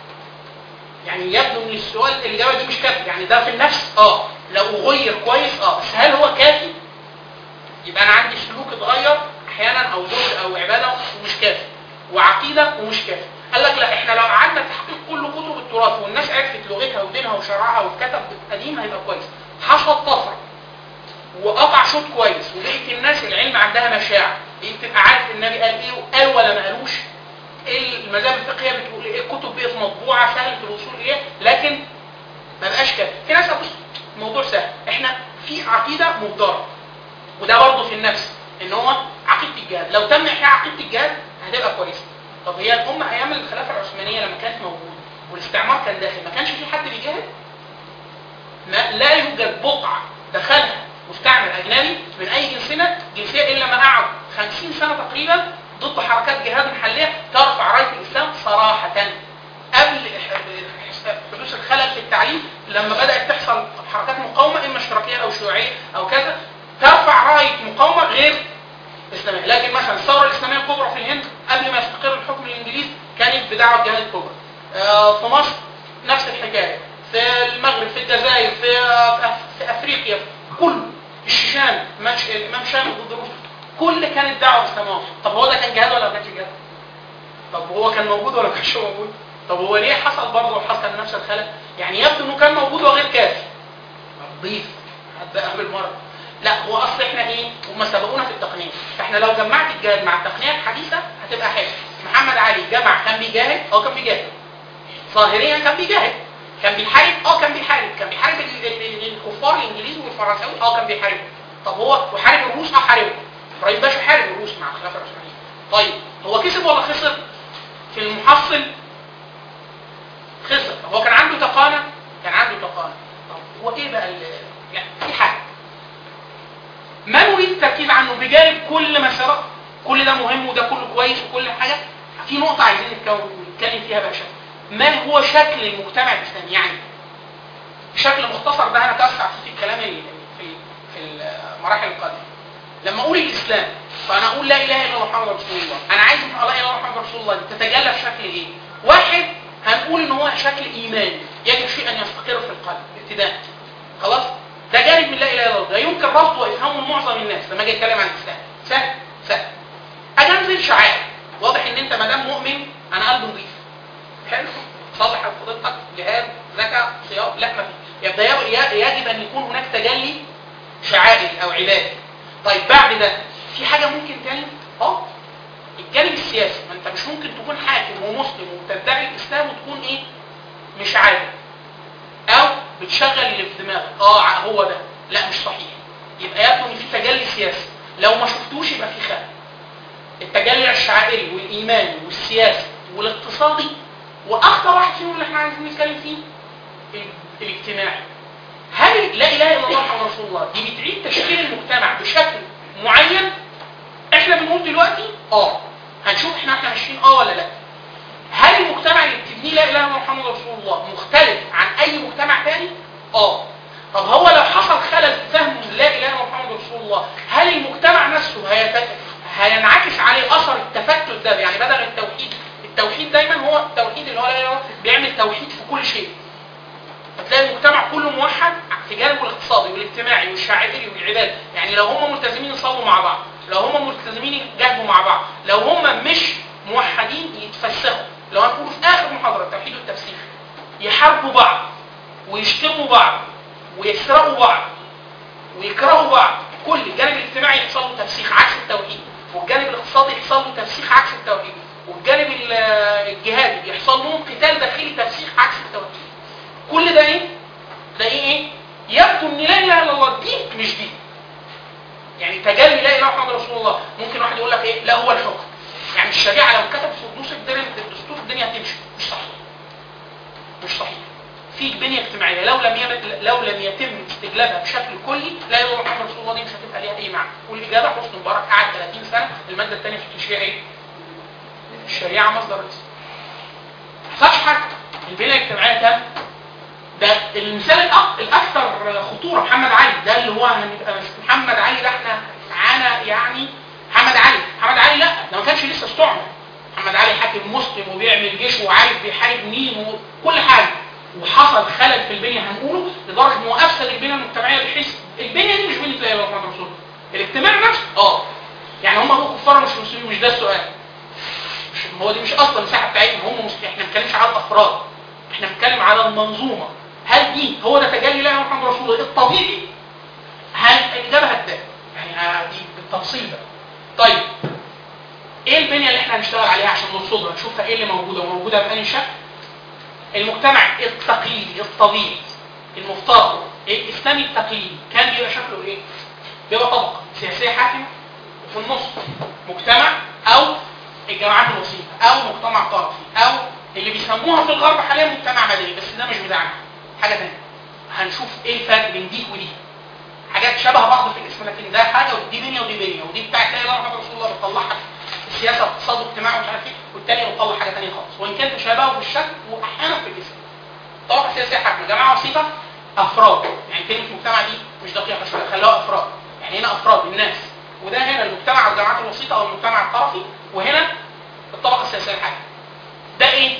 يعني يبدو ان السؤال الاجابه دي مش كافيه يعني ده في النفس اه لو غير كويس اه بس هل هو كافي يبقى انا عندي سلوك اتغير احيانا او زوج او عباده ومش كافي وعقيده ومش كافي قال لك لا احنا لو قعدنا تحقيق كل كتب التراث والناس عرفت لغتها ودينها وشرعها واتكتب قديم هيبقى كويس حصل طفره وقطع شوط كويس ولقيت الناس العلم عندها مشاعر بتبقى عارف النبي قال ايه وقال ولا ما قالوش ايه المذاهب الفقهيه بتقول ايه الكتب بقت مطبوعه سهل في الوصول اليها لكن ما بقاش كده في ناس هتبص الموضوع سهل احنا في عقيده مبدره وده برضه في النفس ان هو عقيده الجهاد لو تم احياء عقيده الجهاد هتبقى كويسه طب هي الامه ايام الخلافه العثمانيه لما كانت موجوده والاستعمار كان داخل ما كانش في حد بيجاهد ما لا يوجد بقعه دخلها مستعمر اجنبي من اي جنسيه جنسيه الا ما قعد 50 سنه تقريبا ضد حركات جهاد محليه ترفع رايه الاسلام صراحه قبل حدوث الخلل في التعليم لما بدات تحصل حركات مقاومه اما اشتراكيه او شيوعيه او كذا ترفع رايه مقاومه غير اسلاميه لكن مثلا الثوره الاسلاميه الكبرى في الهند قبل ما يستقر الحكم الانجليزي كانت بدعوه جهاد الكبرى آه في مصر نفس الحكايه في المغرب في الجزائر في, في افريقيا كل الشيشان الامام شامل ضد روسيا كل كانت دعوه اسلاميه طب هو ده كان جهاد ولا ما كانش جهاد طب هو كان موجود ولا ما كانش موجود طب هو ليه حصل برضه وحصل نفس الخلل يعني يبدو انه كان موجود وغير كافي ضيف حتى قبل المره لا هو اصل احنا ايه هم سبقونا في التقنيه فاحنا لو جمعت الجهاد مع التقنيه الحديثه هتبقى حاجه محمد علي جمع كان بيجاهد اه كان بيجاهد ظاهريا كان بيجاهد كان بيحارب اه كان بيحارب كان بيحارب الكفار الانجليز والفرنساوي اه كان بيحارب طب هو وحارب الروس اه حاربهم ابراهيم باشا حارب الروس مع الخلافه العثمانيه طيب هو كسب ولا خسر في المحصل خسر هو كان عنده تقانه كان عنده تقانه طب هو ايه بقى يعني في حاجه ما نريد التركيز عنه بجانب كل ما سبق كل ده مهم وده كله كويس وكل حاجه في نقطه عايزين نتكلم فيها بقى شكل ما هو شكل المجتمع الاسلامي يعني بشكل مختصر ده انا توسع فيه في الكلام في في المراحل القادمه لما اقول الاسلام فانا اقول لا اله الا الله محمد رسول الله انا عايز لا اله الا الله محمد رسول الله دي تتجلى في شكل ايه واحد هنقول ان هو شكل ايماني يجب شيء ان يستقر في القلب ابتداء خلاص ده جانب من لا اله الا الله ده يمكن رفضه وافهامه معظم الناس لما اجي اتكلم عن الاسلام سهل سهل اجي انزل شعائر واضح ان انت ما دام مؤمن انا قلبي نظيف حلو صالح فضيلتك جهاد زكاه صيام لا ما في يبقى يب- يجب ان يكون هناك تجلي شعائري او عبادي طيب بعد ده في حاجه ممكن تاني اه الجانب السياسي ما انت مش ممكن تكون حاكم ومسلم وتدعي الاسلام وتكون ايه مش عادل او بتشغل اللي في دماغك اه ع- هو ده لا مش صحيح يبقى يبدو ان في تجلي سياسي لو ما شفتوش يبقى في خلل التجلي الشعائري والايماني والسياسي والاقتصادي واخطر واحد فيهم اللي احنا عايزين نتكلم فيه ال- الاجتماعي هل لا اله الا الله محمد رسول الله دي بتعيد تشكيل المجتمع بشكل معين احنا بنقول دلوقتي اه هنشوف احنا احنا ماشيين اه ولا لا هل المجتمع اللي بتبنيه لا اله الا الله محمد رسول الله مختلف عن اي مجتمع تاني اه طب هو لو حصل خلل في فهم لا اله الا الله محمد رسول الله هل المجتمع نفسه هيت... هينعكس عليه اثر التفتت ده يعني بدل التوحيد التوحيد دايما هو التوحيد اللي هو لا اله إلا الله بيعمل توحيد في كل شيء فتلاقي المجتمع كله موحد في جانبه الاقتصادي والاجتماعي والشاعري والعبادي يعني لو هم ملتزمين يصلوا مع بعض لو هم ملتزمين يجاهدوا مع بعض لو هم مش موحدين يتفسخوا لو هنقول في اخر محاضره التوحيد والتفسير يحاربوا بعض ويشتموا بعض ويسرقوا بعض ويكرهوا بعض كل الجانب الاجتماعي يحصل له تفسيخ عكس التوحيد والجانب الاقتصادي يحصل له تفسيخ عكس التوحيد والجانب ال- الجهادي يحصل لهم قتال داخلي تفسيخ عكس التوحيد كل ده ايه؟ تلاقيه ايه؟ يبدو ان لا اله الا الله دي مش دي. يعني تجلي لا اله الا الله محمد رسول الله ممكن واحد يقول لك ايه؟ لا هو الحكم. يعني الشريعه لو كتب في نصوص الدنيا الدستور الدنيا هتمشي مش صحيح. مش صحيح. في بنيه اجتماعيه لو لم يم... لو لم يتم استجلابها بشكل كلي لا اله الا الله محمد رسول الله دي مش هتبقى ليها اي معنى. والاجابه حسن مبارك قعد 30 سنه الماده الثانيه في التشريع ايه؟ الشريعه مصدر رئيسي. ما حصلش حاجه. البنيه الاجتماعيه تم ده المثال الأك- الاكثر خطوره محمد علي ده اللي هو هنبقى مش محمد علي ده احنا معانا يعني محمد علي محمد علي لا ده ما كانش لسه استعمر محمد علي حاكم مسلم وبيعمل جيش وعارف بيحارب مين وكل حاجه وحصل خلل في البنيه هنقوله لدرجه انه افسد البنيه المجتمعيه بحيث البنيه دي مش بنيه لا اله الا الله محمد رسول الله الاجتماع نفسه اه يعني هم ابو كفار مش مسلمين مش ده السؤال مش هو دي مش اصلا المساحه بتاعتنا هم مسلمين احنا ما بنتكلمش على الافراد احنا بنتكلم على المنظومه هل دي هو ده تجلي لا اله الا الله محمد رسول الله الطبيعي هل الاجابه هتبان يعني ه- دي بالتفصيل بقى طيب ايه البنيه اللي احنا هنشتغل عليها عشان نرصدها نشوفها ايه اللي موجوده وموجوده بأنهي شكل المجتمع التقليدي الطبيعي المفترض الاسلامي التقليدي كان بيبقى شكله ايه؟ بيبقى طبقه سياسيه حاكمه وفي النص مجتمع او الجماعات الوسيطه او مجتمع طرفي او اللي بيسموها في الغرب حاليا مجتمع مدني بس ده مش بتاعنا حاجه ثانيه هنشوف ايه الفرق بين دي ودي حاجات شبه بعض في الاسم لكن ده حاجه ودي بنيه ودي بنيه ودي بتاعت لا اله الا الله محمد رسول الله بتطلعها في السياسه واقتصاد واجتماع ومش عارف ايه والثانيه بتطلع حاجه ثانيه خالص وان كان تشابهوا في الشكل واحيانا في الاسم طبقه سياسيه حاكمه جماعه وسيطه افراد يعني كلمه مجتمع دي مش دقيقه شويه خلوها افراد يعني هنا افراد الناس وده هنا المجتمع والجماعات الوسيطه او المجتمع الطرفي وهنا الطبقه السياسيه الحاكمه ده ايه؟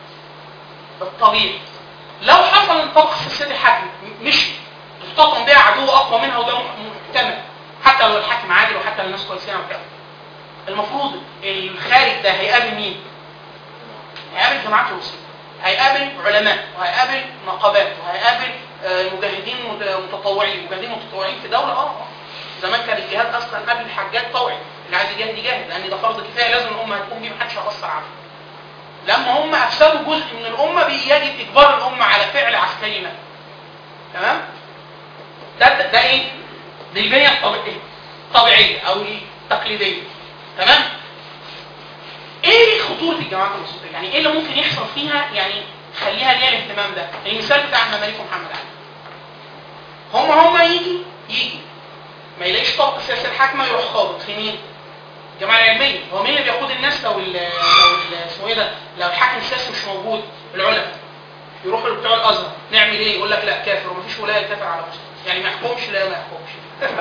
الطبيعي لو حصل ان الطبقه السياسيه الحاكمه مش تطلق بها عدو اقوى منها وده محتمل حتى لو الحاكم عادل وحتى لو الناس كويسين وكده المفروض الخارج ده هيقابل مين؟ هيقابل جماعات الوسيط هيقابل علماء وهيقابل نقابات وهيقابل آه، مجاهدين مت- متطوعين مجاهدين متطوعين في دوله اه آه. زمان كان الجهاد اصلا قبل الحاجات طوعي اللي عايز يجاهد يجاهد لان ده فرض كفايه لازم الامه هتقوم بيه محدش هيأثر عنه لما هم افسدوا جزء من الامه بيجب اجبار الامه على فعل عسكري ما تمام ده ده ايه دي البنيه الطبيعيه الطبيعيه او التقليديه تمام ايه خطوره الجماعات الوسطيه يعني ايه اللي ممكن يحصل فيها يعني خليها ليها الاهتمام ده المثال بتاع المماليك ومحمد علي هم هم يجي يجي ما يلاقيش طبقه السياسيه الحاكمه يروح خابط في مين الجماعه العلميه هو مين اللي بيقود الناس لو ال لو ال- اسمه ايه ده لو الحاكم السياسي مش موجود العلماء يروحوا لبتوع الازهر نعمل ايه يقول لك لا كافر ومفيش ولايه كافر على مسلم يعني ما يحكمش لا ما يحكمش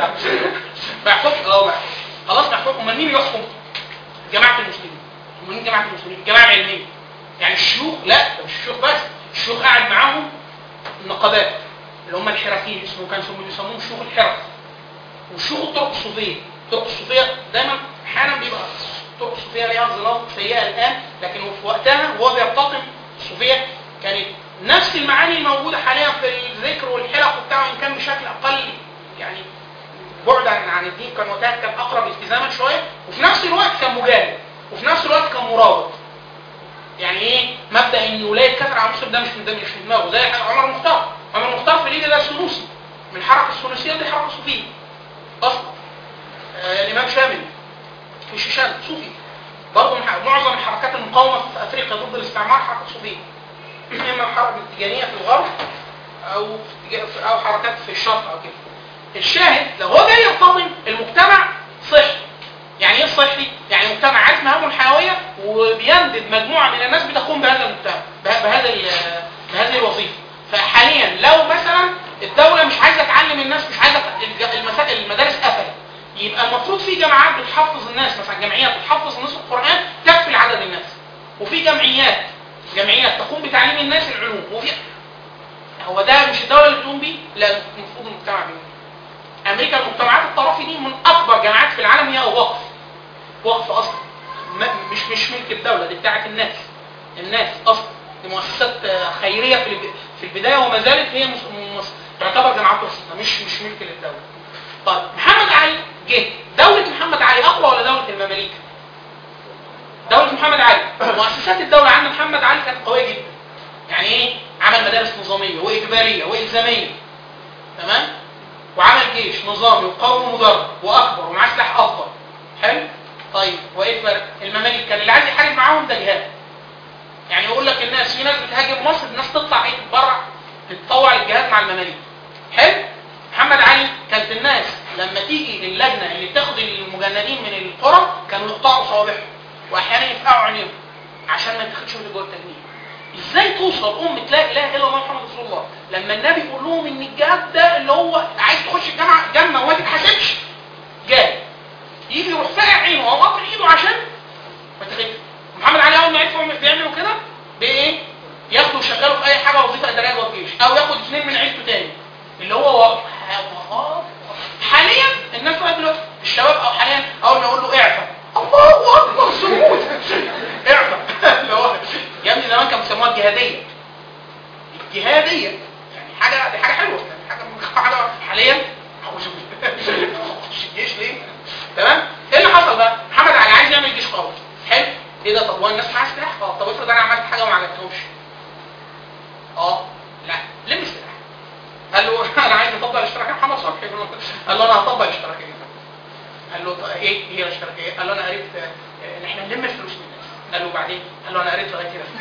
ما يحكمش اه ما يحكمش خلاص ما يحكمش امال مين يحكم جماعه المسلمين امال مين جماعه المسلمين الجماعه العلميه يعني الشيوخ لا ده مش الشيوخ بس الشيوخ قاعد معاهم النقابات اللي هم الحرفيين اسمه كان اسمهم بيسموهم شيوخ الحرف وشيوخ الطرق الصوفيه الطرق الصوفيه دايما احيانا بيبقى الطرق الصوفيه ليها ظلال سيئه الان لكن في وقتها وهو بيرتقم الصوفيه كانت نفس المعاني الموجوده حاليا في الذكر والحلق وبتاع وان كان بشكل اقل يعني بعدا عن الدين كان وقتها كان اقرب التزاما شويه وفي نفس الوقت كان مجاهد وفي نفس الوقت كان مرابط يعني ايه مبدا ان ولايه كثر على مسلم ده مش ده مش في دماغه زي عمر المختار عمر المختار في ليبيا ده سنوسي من الحركه السنوسيه دي حركه صوفيه اصلا آه الامام شامل في الشيشان صوفي برضه من ح- معظم حركات المقاومه في افريقيا ضد الاستعمار حركه صوفيه اما حركه اتجاهيه في الغرب او في اتجاه- او حركات في الشرق او كده الشاهد لو هو جاي يرتضم المجتمع صحي يعني ايه صحي؟ يعني مجتمع عارف مهامه الحيويه وبيندد مجموعه من الناس بتقوم بهذا المجتمع به- بهذا ال- بهذه الوظيفه فحاليا لو مثلا الدوله مش عايزه تعلم الناس مش عايزه الج- المسا- المدارس قفلت يبقى المفروض في جماعات بتحفظ الناس مثلا جمعيات بتحفظ نصف القران تكفي عدد الناس وفي جمعيات جمعيات تقوم بتعليم الناس العلوم وفي هو ده مش الدوله اللي بتقوم بيه لا المفروض المجتمع بيه امريكا المجتمعات الطرفي دي من اكبر جامعات في العالم هي وقف وقف اصلا ما- مش مش ملك الدوله دي بتاعت الناس الناس اصلا دي مؤسسات آه، خيريه في الب- في البدايه وما زالت هي مس- مس- تعتبر جامعات وسيطه مش مش ملك للدوله طيب محمد علي جه دوله محمد علي اقوى ولا دوله المماليك دوله محمد علي مؤسسات الدوله عند محمد علي كانت قويه جدا يعني ايه عمل مدارس نظاميه واجباريه والزاميه تمام وعمل جيش نظامي وقوي مدرب واكبر ومعاه سلاح افضل حلو طيب وايه الفرق المماليك كان اللي عايز يحارب معاهم ده جهاد يعني يقول لك الناس في ناس بتهاجم مصر الناس تطلع ايه تتبرع تتطوع للجهاد مع المماليك حلو محمد علي كانت الناس لما تيجي للجنه اللي بتاخد المجندين من القرى كانوا يقطعوا صوابعهم واحيانا يفقعوا عينيهم عشان ما تاخدش من جوه التجنيد ازاي توصل امه لا اله الا الله محمد رسول الله لما النبي يقول لهم ان الجهاد ده اللي هو عايز تخش الجامعه جنه وما تتحاسبش جاي يجي يروح فاقع عينه او قاطع ايده عشان ما تخافش محمد علي اول ما عرفوا بيعملوا كده بايه ياخدوا يشغلوا في اي حاجه وظيفه اداريه جوه الجيش او ياخد اثنين من عيلته تاني اللي هو واقف حاليا الناس لغايه دلوقتي الشباب او حاليا اول ما يقول له اعفى الله اكبر سكوت اعفى اللي هو يا ابني زمان كانوا بيسموها الجهاديه الجهاديه يعني حاجه دي حاجه حلوه يعني حاجه حاجه حاليا اخش اخش الجيش ليه؟ تمام؟ ايه اللي حصل بقى؟ محمد علي عايز يعمل جيش قوي حلو ايه ده طب هو الناس معاها سلاح؟ اه طب افرض انا عملت حاجه وما عجبتهمش اه لا لم السلاح قال له انا عايز اطبق الاشتراكيه محمد صبحي قال له انا هطبق الاشتراكيه قال له طيب ايه هي الاشتراكيه؟ قال له انا قريت آه، ان احنا نلم الفلوس من الناس قال له بعدين قال له انا قريت لغايه كده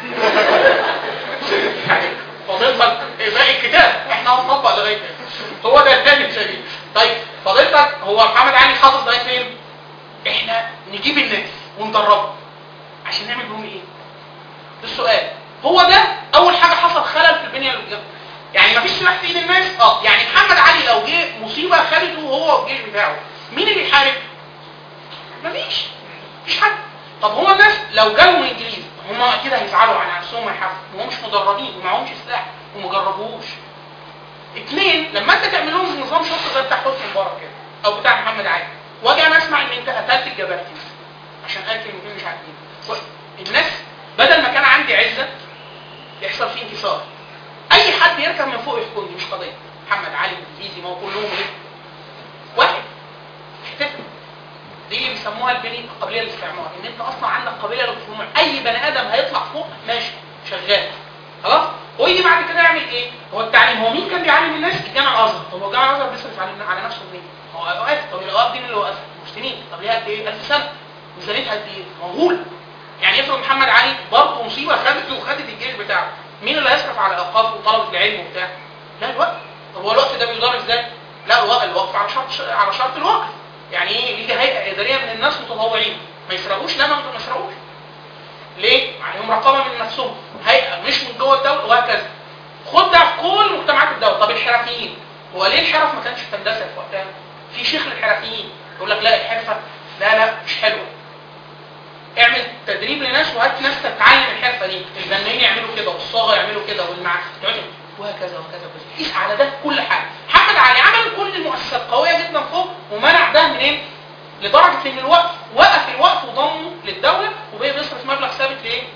يعني فضيلتك باقي الكتاب احنا هنطبق لغايه كده هو ده الثاني الشديد طيب فضيلتك هو محمد علي حافظ لغايه فين؟ احنا نجيب الناس وندربهم عشان نعمل بهم ايه؟ السؤال هو ده اول حاجه حصل خلل في البنيه الجنة. يعني مفيش سلاح في ايد الناس اه يعني محمد علي لو جه مصيبه خدته هو والجيش بتاعه مين اللي يحارب؟ مفيش مفيش حد طب هما الناس لو جالهم الانجليز هما اكيد هيزعلوا على نفسهم ويحاربوا وهم مش مدربين ومعهمش سلاح وما جربوهوش اثنين لما انت تعمل لهم نظام شرطه زي بتاع حسني مبارك كده او بتاع محمد علي واجي انا اسمع ان انت قتلت الجبهتين عشان قال كلمتين مش عارفين و- الناس بدل ما كان عندي عزه يحصل فيه انكسار اي حد يركب من فوق يحكمني مش قضيه محمد علي انجليزي ما هو كلهم ايه واحد احتفل دي اللي بيسموها البنيه القابليه للاستعمار ان انت اصلا عندك قابليه للخضوع اي بني ادم هيطلع فوق ماشي شغال خلاص ويجي بعد كده يعمل ايه هو التعليم هو مين كان بيعلم الناس الجامع الازهر طب هو الجامع الازهر بيصرف على على نفسه منين هو اوقات طب الاوقات دي مين اللي وقفها المسلمين طب ليه قد ايه 1000 سنه ميزانيتها قد ايه مهوله يعني افرض محمد علي برضه مصيبه خدته وخدت الجيش بتاعه مين اللي هيصرف على اوقاف وطلبه العلم وبتاع لا الوقت طب هو الوقت ده بيدار ازاي لا الوقت الوقف على شرط على شرط الوقف يعني ايه يجي هيئه اداريه من الناس متطوعين ما يسرقوش لا ما ما يسرقوش ليه؟ عليهم رقابه من نفسهم هيئه مش من جوه الدوله وهكذا خد ده في كل مجتمعات الدوله طب الحرفيين هو ليه الحرف ما كانش في هندسه في وقتها؟ في شيخ للحرفيين يقول لك لا الحرفه لا لا مش حلوه اعمل تدريب لناس وهات ناس تتعلم الحرفه دي البنايين يعملوا كده والصاغه يعملوا كده والمع وهكذا وهكذا وهكذا قيس على ده كل حاجه محمد علي عمل كل المؤسسات قويه جدا فوق ومنع ده منين لدرجه ان الوقف وقف الوقف وضمه للدوله وبقي بيصرف مبلغ ثابت لايه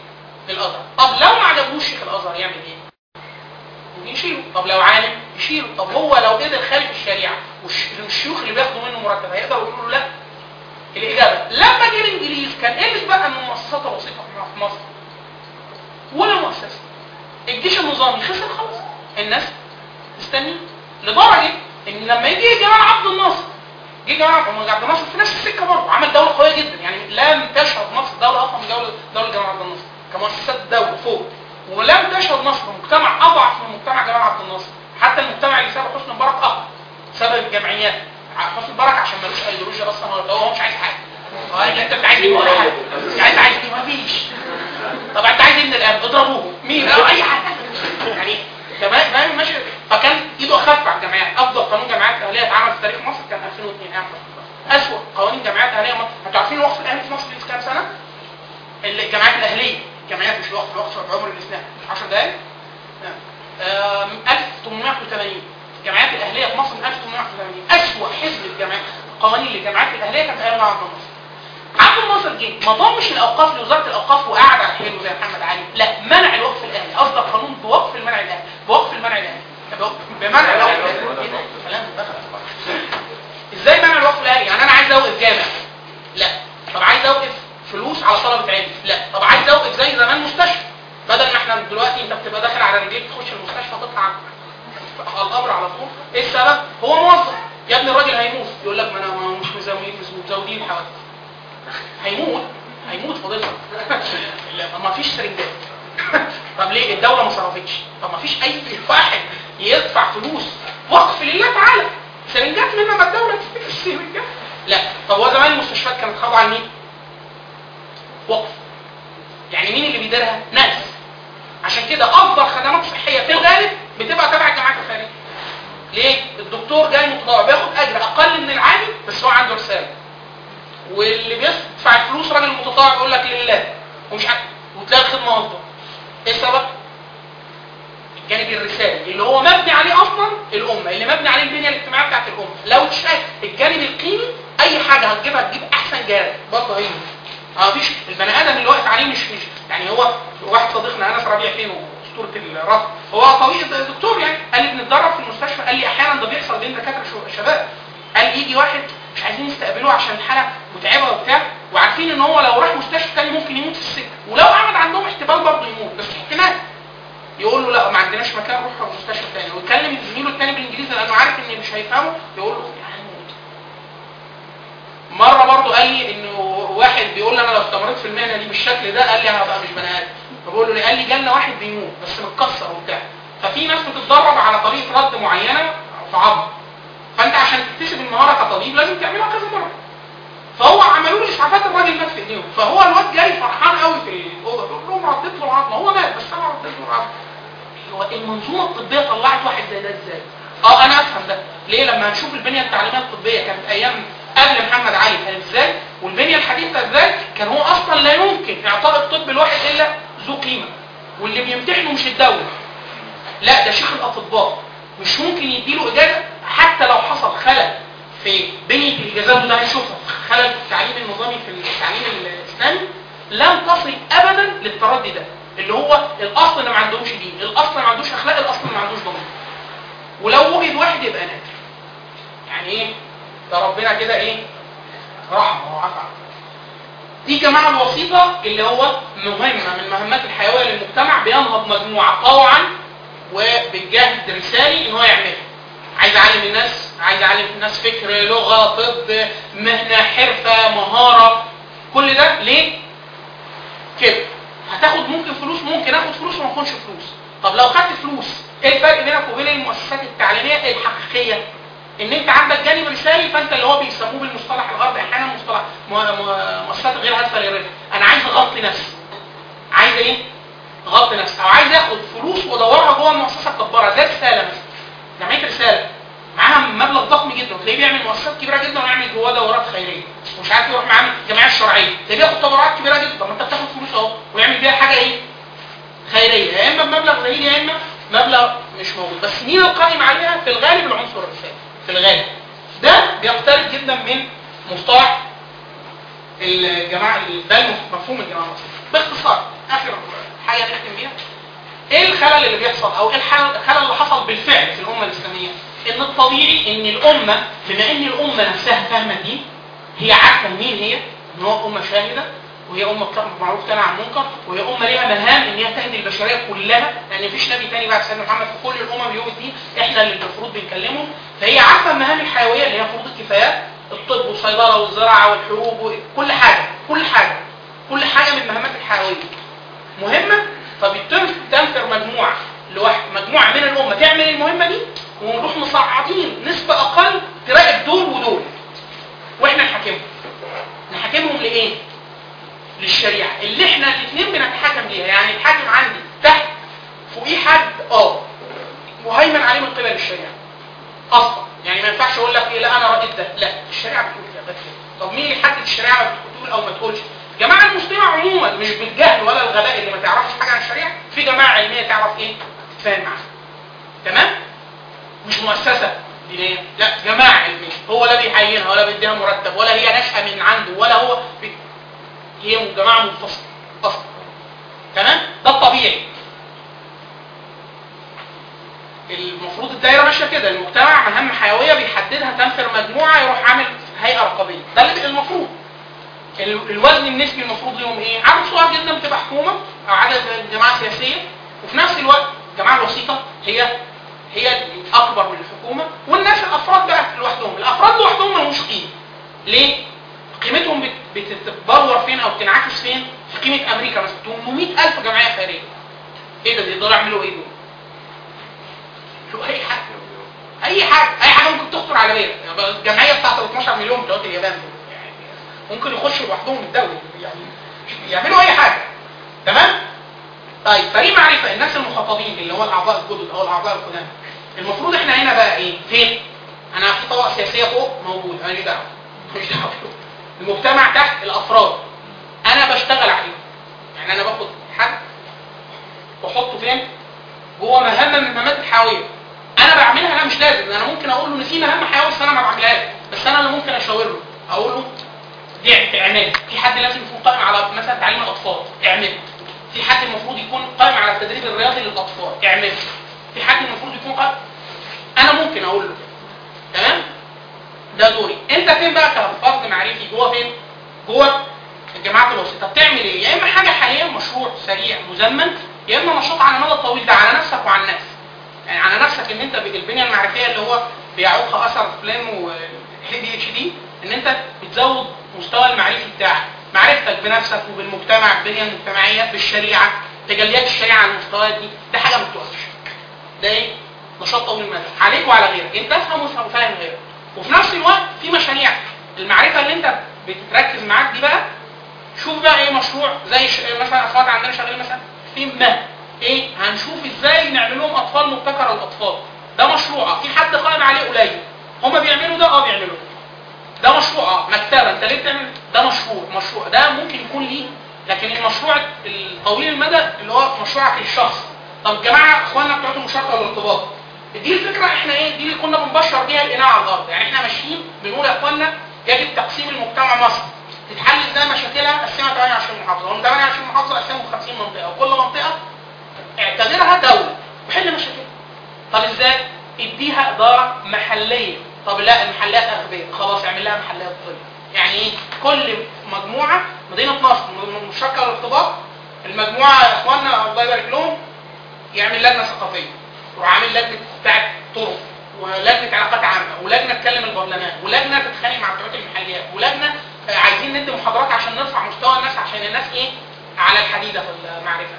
الازهر طب لو ما عجبوش شيخ الازهر يعمل ايه؟ ممكن يشيله طب لو عالم يشيله طب هو لو قدر خالف الشريعه والش- والشيوخ اللي بياخدوا منه مرتب هيقدروا يقولوا له لا الاجابه لما جه الانجليز كان ايه اللي بقى من المؤسسات الوسيطه في مصر؟ ولا مؤسسه الجيش النظامي خسر خلاص الناس مستني لدرجه ان لما يجي جمال عبد الناصر جه جمال عبد عبد الناصر في نفس السكه برضه عمل دوله قويه جدا يعني لم تشهد مصر دوله اقوى من دوله دوله جمال عبد الناصر كمؤسسات دوله فوق ولم تشهد مصر مجتمع اضعف من مجتمع جمال عبد الناصر حتى المجتمع اللي سابه حسني مبارك اقوى سبب الجمعيات حسني مبارك عشان ملوش ايديولوجيا اصلا ولا هو مش عايز حاجه هو اللي انت عايز ايه ولا حاجه مش عايز عايز ايه مفيش طب انت عايز ايه من الاب اضربوه مين او اي حاجه يعني تمام فاهم ماشي فكان ايده اخف على الجمعيات افضل قانون جمعيات اهليه اتعمل في تاريخ مصر كان 2002 اعمل اسوء قوانين جمعيات اهليه مصر انتوا عارفين الوقف الاهلي في مصر في كام سنه؟ الجمعيات الاهليه جمعيات مش الوقف الوقف في عمر الاسلام 10 دقائق آم، 1880 الجمعيات الاهليه في مصر من 1880 اسوء حزب الجمعيات قوانين الجمعيات الاهليه كانت ايام عبد الناصر عبد الناصر جه ما ضمش الاوقاف لوزاره الاوقاف وقعد على حيله زي محمد علي لا منع الوقف الاهلي اصدر قانون بوقف المنع الاهلي بوقف المنع الاهلي بمنع الوقف الاهلي كلام دخل ازاي منع الوقف الاهلي يعني انا عايز اوقف جامع لا طب عايز اوقف فلوس على طلبه علم لا طب عايز اوقف زي زمان مستشفى بدل ما احنا دلوقتي انت بتبقى داخل على رجليك تخش المستشفى تطلع على القبر على طول ايه السبب هو موظف يا ابني الراجل هيموت يقول لك ما انا ما مش مزودين مش مزودين الحوادث هيموت هيموت فضيلتك لا ما فيش سرنجات طب ليه الدولة ما صرفتش طب ما فيش اي واحد يدفع فلوس وقف لله تعالى سرنجات منها ما الدولة تدفع السرنجات لا طب هو زمان المستشفيات كانت خاضعة لمين؟ وقف يعني مين اللي بيديرها؟ ناس عشان كده افضل خدمات صحية في الغالب بتبقى تبع الجامعات الخارجية ليه؟ الدكتور جاي متطوع بياخد اجر اقل من العادي بس هو عنده رسالة واللي بيدفع الفلوس راجل متطوع بيقول لك لله ومش عارف وتلاقي الخدمه افضل ايه السبب؟ الجانب الرسالي اللي هو مبني عليه اصلا الامه اللي مبني عليه البنيه الاجتماعيه بتاعت الامه لو شايف الجانب القيمي اي حاجه هتجيبها تجيب احسن جانب برضه هي اه مفيش البني ادم اللي واقف عليه مش مش يعني هو واحد صديقنا انس ربيع فين اسطوره الرفض هو طبيب دكتور يعني قال لي بنتدرب في المستشفى قال لي احيانا ده بيحصل بين دكاتره شو- شباب قال لي يجي واحد مش عايزين يستقبلوه عشان الحاله متعبه وبتاع وعارفين ان هو لو راح مستشفى تاني ممكن يموت في السكه ولو قعد عندهم احتمال برضه يموت بس احتمال يقول له لا ما عندناش مكان روح مستشفى تاني ويكلم زميله التاني بالانجليزي لانه عارف ان مش هيفهمه يقول له يعني موت مره برضه قال لي انه واحد بيقول لي انا لو استمريت في المهنه دي بالشكل ده قال لي انا هبقى مش بني ادم فبقول له ليه؟ قال لي جالنا واحد بيموت بس متكسر وبتاع ففي ناس بتتدرب على طريقه رد معينه في عظم فانت عشان تكتسب المهاره كطبيب لازم تعملها كذا مره فهو عملوا له اسعافات الراجل مات في ايديهم فهو الواد جاي فرحان قوي في الاوضه بيقول لهم رديت له العظمه هو مات بس انا رديت له العظمه هو المنظومه الطبيه طلعت واحد زي ده ازاي؟ اه انا افهم ده ليه لما هنشوف البنيه التعليميه الطبيه كانت ايام قبل محمد علي كانت ازاي والبنيه الحديثه ازاي كان هو اصلا لا يمكن اعطاء الطب الواحد الا ذو قيمه واللي بيمتحنه مش الدوله لا ده شيخ الاطباء مش ممكن يديله اجازه حتى لو حصل خلل في بنيه الاجازات وده هنشوفها خلل في التعليم النظامي في التعليم الاسلامي لم تصل ابدا للتردي ده اللي هو الاصل اللي ما عندهمش دين الاصل اللي ما عندوش اخلاق الاصل اللي ما عندوش ضمير ولو وجد واحد يبقى نادر يعني ايه ده ربنا كده ايه رحمه وعفو عنه. دي جماعة الوسيطة اللي هو مهمة من مهمات الحيوية للمجتمع بينهض مجموعة طوعا وبالجهد رسالي ان هو يعملها عايز اعلم الناس عايز اعلم الناس فكر لغة طب مهنة حرفة مهارة كل ده ليه؟ كده هتاخد ممكن فلوس ممكن اخد فلوس وما اخدش فلوس طب لو خدت فلوس ايه الفرق بينك وبين المؤسسات التعليميه الحقيقيه ان انت عندك جانب رسالي فانت اللي هو بيسموه بالمصطلح الغربي احيانا مصطلح م- م- مؤسسات غير هادفه للربح انا عايز اغطي نفسي عايز ايه اغطي نفسي او عايز اخد فلوس وادورها جوه المؤسسه اكبرها زي رساله مثلا جمعيه رساله معاها مبلغ ضخم جدا تلاقيه بيعمل مؤسسات كبيره جدا ويعمل جواه دورات خيريه ومش عارف يروح معاه الجمعيه الشرعيه تلاقيه بياخد تبرعات كبيره جدا طب ما انت بتاخد فلوس اهو ويعمل بيها حاجه ايه خيريه يا اما بمبلغ قليل يا اما مبلغ مش موجود بس مين القائم عليها في الغالب العنصر الرسالي في الغالب ده بيقترب جدا من مصطلح الجماعه ده مفهوم الجماعه المصريه باختصار اخر حاجه نختم بيها ايه الخلل اللي بيحصل او ايه الحل- الخلل اللي حصل بالفعل في الامه الاسلاميه ان الطبيعي ان الامه بما ان الامه نفسها فاهمه الدين هي عارفه مين هي ان هو امه شاهده وهي امه بتامر بالمعروف تنهى عن المنكر وهي امه ليها مهام ان هي تهدي البشريه كلها لان مفيش نبي تاني بعد سيدنا محمد في كل الامم يوم الدين احنا اللي المفروض بنكلمهم فهي عارفه المهام الحيويه اللي هي فروض الكفايات الطب والصيدله والزراعه والحروب وكل حاجه كل حاجه كل حاجه من المهمات الحيويه مهمه فبيتم تنفر مجموعه لواحد مجموعه من الامه تعمل المهمه دي ونروح مصعدين نسبه اقل تراقب دول ودول واحنا نحاكمهم نحاكمهم لايه؟ للشريعه اللي احنا الاثنين بنتحاكم ليها يعني الحاكم عندي تحت فوقيه حد اه مهيمن عليه من قبل الشريعه اصلا يعني ما ينفعش اقول لك ايه لا انا رأيت ده لا الشريعه بتقول كده بس كده. طب مين اللي يحدد الشريعه ما بتقول او ما تقولش جماعه المسلمه عموما مش بالجهل ولا الغباء اللي ما تعرفش حاجه عن الشريعه في جماعه علميه تعرف ايه تتفاهم معاها تمام مش مؤسسه دينيه لا جماعه علميه هو لا بيعينها ولا بيديها مرتب ولا هي ناشئه من عنده ولا هو بي... هي جماعه منفصله اصلا تمام ده الطبيعي المفروض الدايره ماشيه كده المجتمع مهام حيويه بيحددها تنفر مجموعه يروح عامل هيئه رقابيه ده اللي المفروض ال- الوزن النسبي المفروض ليهم ايه؟ عدد صغير جدا بتبقى حكومه او عدد جماعه سياسيه وفي نفس الوقت الجماعه الوسيطه هي هي الاكبر من الحكومه والناس الافراد بقى لوحدهم، الافراد لوحدهم ملهمش قيمه. ليه؟ قيمتهم بت- بتتبلور فين او بتنعكس فين؟ في قيمه امريكا مثلا 800000 جمعيه خيريه. ايه ده يقدروا يعملوا ايه دول؟ شو اي حاجه اي حاجه اي حاجه ممكن تخطر على بالك يعني الجمعيه بتاعت ال 12 مليون بتوع اليابان دول يعني ممكن يخشوا لوحدهم الدوله يعني يعملوا اي حاجه تمام طيب فريق معرفه الناس المخاطبين اللي هو الاعضاء الجدد او الاعضاء القدامى المفروض احنا هنا بقى ايه فين انا في طبقه سياسيه فوق موجود انا ماليش دعوه ماليش دعوه المجتمع تحت الافراد انا بشتغل عليهم يعني انا باخد حد واحطه فين جوه مهمه من المهمات الحيويه انا بعملها لا مش لازم انا ممكن اقول له ان في مهمه حيويه بس انا ما بعملهاش بس انا اللي ممكن اشاور له اقول له دي اعمل في حد لازم يكون قائم على مثلا تعليم الاطفال اعمل في حد المفروض يكون قائم على التدريب الرياضي للاطفال اعمل في حد المفروض يكون قائم انا ممكن اقول له كده تمام ده دوري انت فين بقى كفرد معرفي جوه فين جوه الجامعات الوسيطه بتعمل ايه يا اما حاجه حاليا مشروع سريع مزمن يا اما نشاط على المدى الطويل ده على نفسك وعلى الناس يعني على نفسك ان انت البنيه المعرفيه اللي هو بيعوقها اثر فلان والبي دي اتش دي ان انت بتزود مستوى المعرفي بتاعك معرفتك بنفسك وبالمجتمع البنيه المجتمعيه بالشريعه تجليات الشريعه على المستويات دي ده حاجه ما بتوقفش ده ايه نشاط طويل المدى عليك وعلى غيرك انت افهم وافهم وفاهم غيرك وفي نفس الوقت في مشاريع المعرفه اللي انت بتركز معاك دي بقى شوف بقى ايه مشروع زي ش... مثلا اخوات عندنا شغالين مثلا في ما ايه هنشوف ازاي نعمل لهم اطفال مبتكره الاطفال ده مشروع آه. في حد قائم عليه قليل هما بيعملوا ده اه بيعملوا ده مشروع اه مكتبه انت ليه بتعمل ده مشروع مشروع ده ممكن يكون ليه لكن المشروع الطويل المدى اللي هو مشروعك للشخص طب جماعه اخواننا بتوع المشاركه والارتباط دي الفكره احنا ايه دي اللي كنا بنبشر بيها الاناء على الارض يعني احنا ماشيين بنقول يا اخواننا يجب تقسيم المجتمع مصر تتحل ازاي مشاكلها قسمها 28 محافظه ومن 28 محافظه قسموا 50 منطقه وكل منطقه اعتبرها دوله وحل مشاكلها طب ازاي اديها اداره محليه طب لا المحلات اغبياء خلاص اعمل لها محلات طبيه يعني ايه كل مجموعه مدينه نصر من المشاركه والارتباط المجموعه يا اخواننا الله يبارك لهم يعمل لجنه ثقافيه يروح عامل لجنه بتاعت طرق ولجنه علاقات عامه ولجنه تكلم البرلمان ولجنه تتخانق مع بتوع المحليات ولجنه آه، عايزين ندي محاضرات عشان نرفع مستوى الناس عشان الناس ايه على الحديده في المعرفه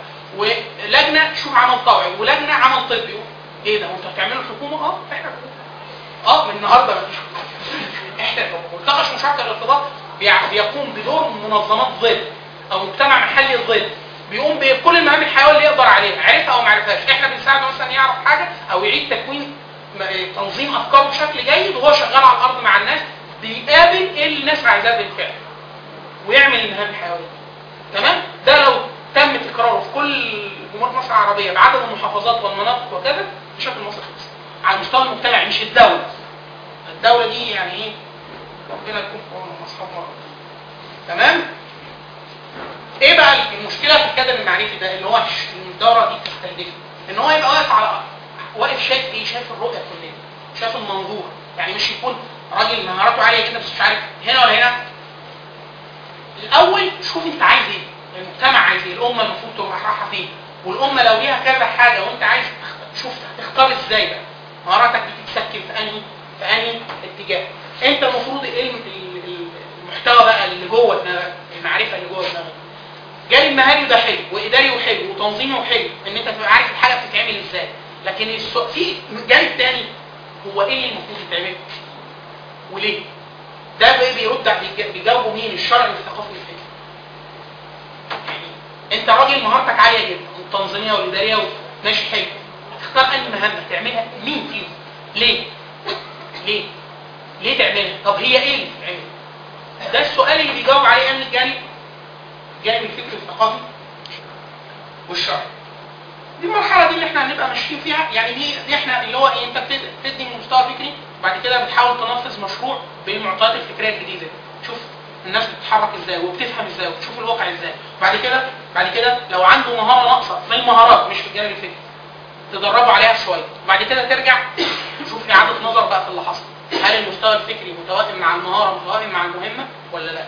ولجنه شوف عمل طوعي ولجنه عمل طبي ايه ده وانتوا هتعملوا الحكومه اه احنا الحكومة. اه من النهارده مفيش احنا الحكومه ملتقى مشاركه الارتباط بيع- بيقوم بدور منظمات ظل او مجتمع محلي ظل بيقوم بكل المهام الحيويه اللي يقدر عليها عرفها او ما عرفهاش احنا بنساعده مثلا يعرف حاجه او يعيد تكوين م- تنظيم افكاره بشكل جيد وهو شغال على الارض مع الناس بيقابل ايه اللي الناس عايزاه بالفعل ويعمل المهام الحيويه تمام ده لو تم تكراره في كل جمهوريه مصر العربيه بعدد المحافظات والمناطق وكذا مشاكل مصر خلصت على المستوى المجتمعي مش الدوله الدوله دي يعني ايه ربنا يكون في عونهم اصحابها تمام ايه بقى المشكله في الكادر المعرفي ده اللي هو الدوره دي بتستهدفه ان هو يبقى واقف على واقف شايف ايه شايف الرؤيه كلها شايف المنظور يعني مش يكون راجل مهاراته عاليه جدا بس مش عارف هنا ولا هنا الاول شوف انت عايز ايه المجتمع عايز ايه الامه المفروض تروح رايحه فين والامه لو ليها كذا حاجه وانت عايز تخ- شوف هتختار ازاي بقى مهاراتك بتتسكن في انهي في انهي اتجاه انت المفروض ايه الم- ال- ال- المحتوى بقى اللي جوه دماغك المعرفه اللي جوه دماغك جانب مهاري ده حلو واداري وحلو وتنظيمي وحلو ان انت تبقى عارف الحاجه بتتعمل ازاي لكن السو... في جانب تاني هو ايه اللي المفروض يتعمل وليه ده بي- بيرد بيج- بيجاوبه مين الشرع والثقافي والفكري يعني انت راجل مهارتك عاليه جدا والتنظيميه والاداريه ماشي حلو هتختار انهي مهمه تعملها مين فيهم ليه ليه ليه تعملها طب هي ايه اللي تتعمل ده السؤال اللي بيجاوب عليه انهي جانب جانب الفكر الثقافي والشرعي دي المرحله دي اللي احنا هنبقى ماشيين فيها يعني دي, دي احنا اللي هو ايه انت بتد- بتدي من مستوى فكري وبعد كده بتحاول تنفذ مشروع بالمعطيات الفكريه الجديده تشوف الناس بتتحرك ازاي وبتفهم ازاي وبتشوف الواقع ازاي بعد كده بعد كده لو عنده مهاره ناقصه في المهارات مش في الجانب الفكري تدربوا عليها شويه وبعد كده ترجع تشوف اعاده نظر بقى في اللي حصل هل المستوى الفكري متوائم مع المهاره متوائم مع المهمه ولا لا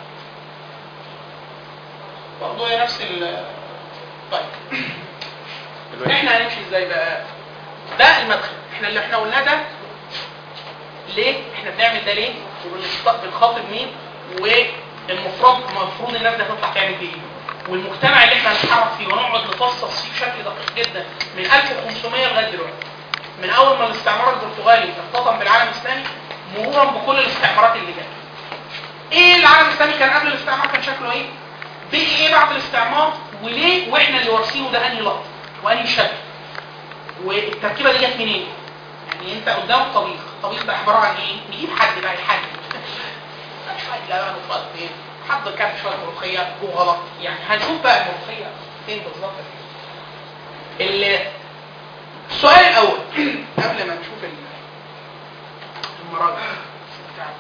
برضه هي نفس ال طيب احنا هنمشي ازاي بقى ده المدخل احنا اللي احنا قلناه ده ليه احنا بنعمل ده ليه وبنخط- بنخاطب مين والمفروض المفروض الناس دي هتطلع تعمل ايه والمجتمع اللي احنا هنتحرك فيه ونقعد نفصص فيه بشكل دقيق جدا من 1500 لغايه دلوقتي من اول ما الاستعمار البرتغالي اختطم بالعالم الاسلامي مرورا بكل الاستعمارات اللي جت ايه العالم الاسلامي كان قبل الاستعمار كان شكله ايه بقي ايه بعد الاستعمار وليه واحنا اللي وارثينه ده انهي لقطه وانهي شكل والتركيبه دي جت منين يعني انت قدام طبيخ الطبيخ ده عباره عن ايه نجيب حد بقى يحدد شويه لبن وشويه بيض حد كام شويه ملوخيه وغلط يعني هنشوف بقى الملوخيه فين بالظبط ال- السؤال الاول قبل ما نشوف ال- المراجع بتاعت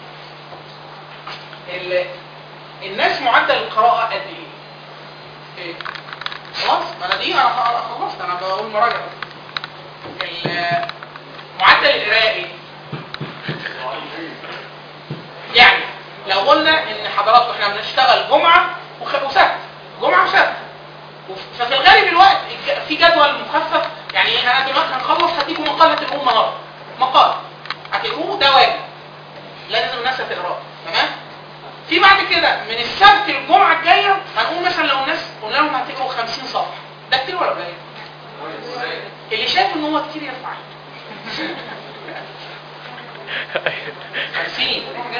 ال- الناس معدل القراءه قد ايه؟ إيه؟ خلاص ما انا دي انا خ- خلصت انا بقول مراجعه ال- معدل القراءه ايه؟ يعني لو قلنا ان حضراتكم احنا بنشتغل جمعه وخ- وسبت جمعه وسبت وف- ففي الغالب الوقت الج- في جدول مخفف يعني انا دلوقتي هنخلص هديكم مقال هتقروه النهارده مقال هتقروه ده واجب لازم الناس تقراه تمام في بعد كده من السبت الجمعه الجايه هنقول مثلا لو الناس قلنا لهم هتقروا 50 صفحه ده كتير ولا قليل؟ اللي شايف ان هو كتير يرفع ايده. 50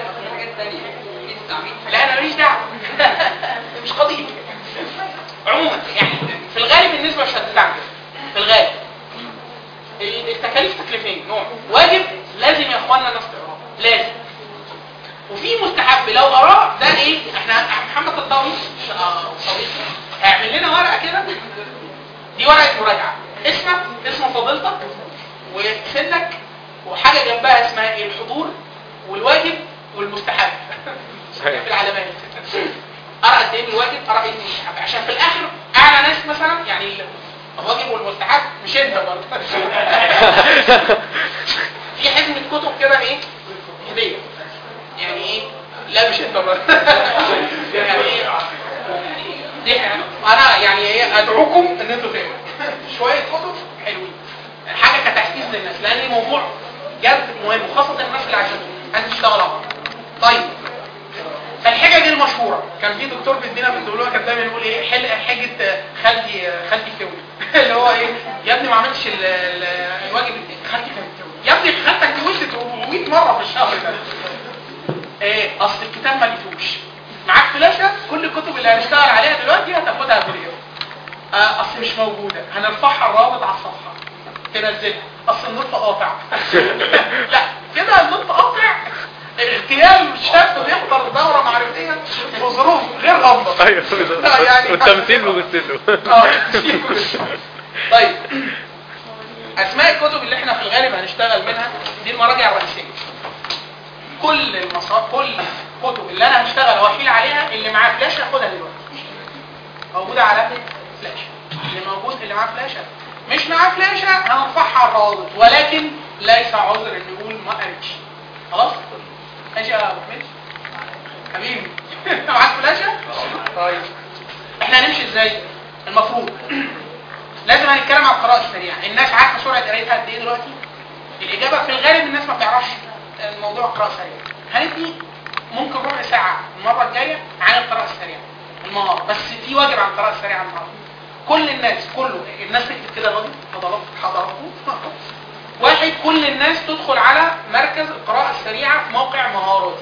لا انا ماليش دعوه مش قضيه عموما يعني في الغالب النسبه مش هتستعمل في الغالب ال- التكاليف تكليفين نوع واجب لازم يا اخوانا الناس تقراه لازم وفي مستحب لو قراه ده ايه احنا محمد الضوي صديقي هيعمل لنا ورقه كده دي ورقه مراجعه اسمك اسم فضيلتك وسنك وحاجه جنبها اسمها ايه الحضور والواجب والمستحب في العلامات ارى قد ايه من الواجب ارى ايه من المستحب عشان في الاخر اعلى ناس مثلا يعني الواجب والمستحب مش انت برضه في حزمه كتب كده ايه هديه يعني ايه لا مش انت برضه يعني ايه دي انا يعني ايه ادعوكم ان انتوا تقروا شويه كتب حلوين حاجه كتحفيز للناس لان الموضوع جد مهم وخاصه الناس اللي عايزه عايزه تشتغل اكتر طيب فالحجج المشهوره كان في دكتور بيدينا في الدبلومه كان دايما يقول ايه حل حجه خالتي خالتي كوي اللي هو ايه يا ابني ما عملتش ال- ال- الواجب خالتي كانت كوي يا ابني خالتك اتجوزت 400 مره في الشهر ده ايه اصل الكتاب ما لقيتوش معاك فلاشه كل الكتب اللي هنشتغل عليها دلوقتي هتاخدها فيديو آه اصل مش موجوده هنرفعها الرابط على الصفحه تنزلها اصل النط قاطع لا كده النط قاطع اغتيال شاب بيحضر دوره معرفيه في ظروف غير غامضه ايوه لا، يعني- والتمثيل بمثله اه طيب اسماء الكتب اللي احنا في الغالب هنشتغل منها دي المراجع الرئيسيه كل المصادر كل الكتب اللي انا هشتغل واحيل عليها اللي معاه فلاش هاخدها دلوقتي موجوده على فلاشه اللي موجود اللي معاه فلاشه مش معاه فلاشه هنرفعها على الروابط ولكن ليس عذر ان نقول ما قريتش خلاص ماشي يا ابو حميد حبيبي انت معاك فلاشه طيب احنا هنمشي ازاي المفروض لازم هنتكلم على القراءه السريعه الناس عارفه سرعه قرايتها قد ايه دلوقتي الاجابه في الغالب الناس ما بتعرفش الموضوع القراءه السريعه هندي ممكن ربع ساعه المره الجايه عن القراءه السريعه المهاره بس في واجب عن القراءه السريعه النهارده كل الناس كله الناس تكتب كده الراجل حضرات حضراتكم واحد كل الناس تدخل على مركز القراءه السريعه في موقع مهاراتي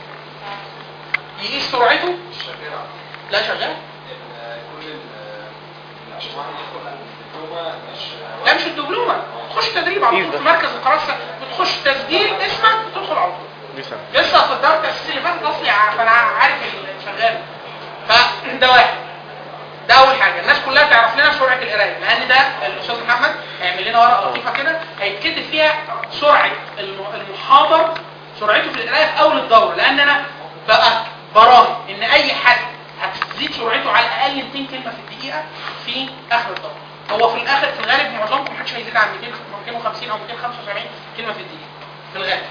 يقيس سرعته الشغيرة لا شغال كل الأشخاص يدخل الدبلومة مش لا مش الدبلومه تخش تدريب على طول في مركز القراءه السريعه بتخش تسجيل اسمك وتدخل على طول لسه في الدورة التأسيسي اللي فاتت اصلي ع- فانا عارف الشغال فده واحد ده اول حاجه الناس كلها تعرف لنا سرعه القرايه لان ده الاستاذ محمد هيعمل لنا ورقه لطيفه كده هيتكتب فيها سرعه الم- المحاضر سرعته في القرايه في اول الدوره لان انا بقى براهن ان اي حد هتزيد سرعته على الاقل 200 كلمه في الدقيقه في اخر الدوره هو في الاخر في الغالب معظمكم محدش هيزيد عن 200 250 او 275 كلمه في الدقيقه في الغالب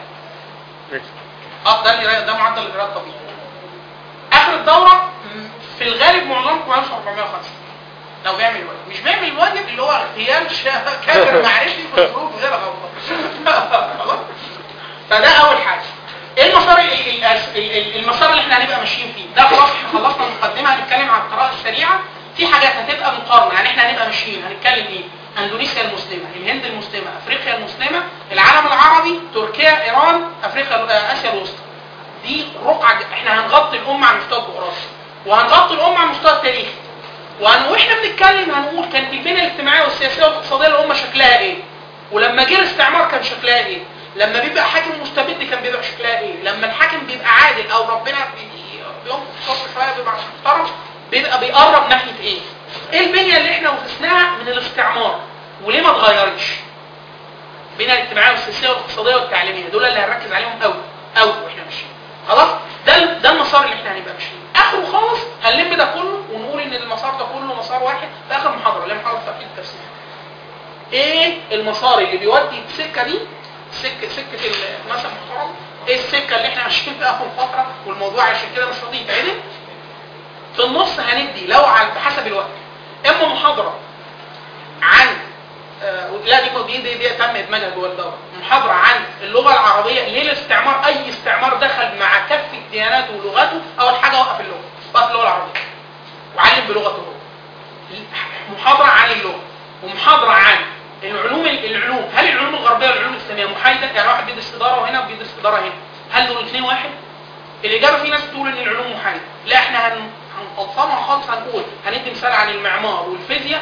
اه ده القرايه ده معدل القراءه الطبيعي اخر الدوره م، في الغالب معظمكم هيوصل 450 لو بيعمل الواجب مش بيعمل الواجب اللي هو اغتيال شا- كافر معرفي في ظروف غير غلطه خلاص فده اول حاجه ايه المسار ال- ال- ال- ال- المسار اللي احنا هنبقى ماشيين فيه ده خلاص احنا خلصنا المقدمه هنتكلم عن القراءه السريعه في حاجات هتبقى مقارنه يعني احنا هنبقى ماشيين هنتكلم ايه اندونيسيا المسلمه الهند المسلمه افريقيا المسلمه العالم العربي تركيا ايران افريقيا آه، اسيا الوسطى دي رقعه ج- احنا هنغطي الامه على المستوى الجغرافي وهنغطي الامه على المستوى التاريخي وهن... واحنا بنتكلم هنقول كانت البنيه الاجتماعيه والسياسيه والاقتصاديه للامه شكلها ايه ولما جه الاستعمار كان شكلها ايه لما بيبقى حاكم مستبد كان بيبقى شكلها ايه لما الحاكم بيبقى عادل او ربنا بي- بينفخ صوت شويه بيبقى محترم بيبقى بيقرب ناحيه ايه ايه البنيه اللي احنا ورثناها من الاستعمار وليه ما اتغيرتش البنيه الاجتماعيه والسياسيه والاقتصاديه والتعليميه دول اللي هنركز عليهم قوي قوي واحنا ماشيين خلاص ده ال- ده المسار اللي احنا هنبقى ماشيين اخره خالص هنلم ده كله ونقول ان المسار ده كله مسار واحد في اخر محاضره اللي هي محاضره تفكير التفسير ايه المسار اللي بيودي السكه دي سكه سكه الناس المحترم ايه السكه اللي احنا ماشيين فيها اخر فتره والموضوع عشان كده مش راضي يتعدل في النص هندي لو على بحسب الوقت اما محاضره عن آه، لا دي دي دي, دي تم ادماجها جوه الدوره محاضره عن اللغه العربيه ليه الاستعمار اي استعمار دخل مع كافه دياناته ولغاته اول حاجه وقف اللغه وقف اللغه العربيه وعلم بلغته هو محاضره عن اللغه ومحاضره عن العلوم العلوم هل العلوم الغربيه والعلوم الاسلاميه محايده يعني واحد بيدرس اداره هنا وبيدرس اداره هنا هل دول الاثنين واحد الاجابه في ناس بتقول ان العلوم محايده لا احنا هن هنفصلها خالص هنقول هندي مثال عن المعمار والفيزياء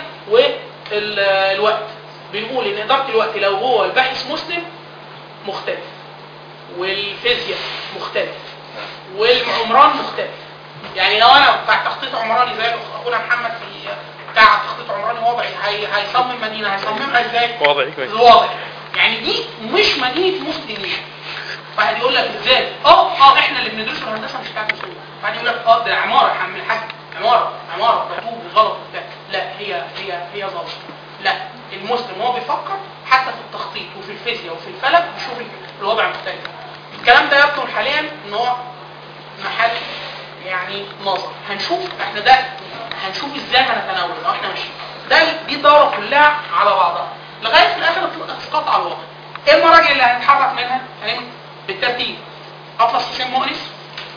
والوقت بنقول ان اداره الوقت لو هو الباحث مسلم مختلف والفيزياء مختلف والعمران مختلف يعني لو انا بتاع تخطيط عمراني زي اخونا محمد في بتاع تخطيط عمراني وضعي هي هيصمم مدينه هيصممها ازاي؟ وضعي كويس واضح يعني دي مش مدينه مسلمين واحد يقول لك ازاي اه اه احنا اللي بندرسه الهندسه مش بتاعت مسلمين واحد يقول لك اه ده عماره يا عم الحاج عماره عماره مكتوب غلط وبتاع لا هي هي هي ظلمه لا المسلم وهو بيفكر حتى في التخطيط وفي الفيزياء وفي الفلك بيشوف الوضع مختلف الكلام ده يبدو حاليا ان هو محل يعني نظر هنشوف احنا ده هنشوف ازاي هنتناول لو احنا ماشيين ده دي الدوره كلها على بعضها لغايه في الاخر اسقاط على الواقع ايه المراجع اللي هنتحرك منها هنعمل بالترتيب اطلس حسين مؤنس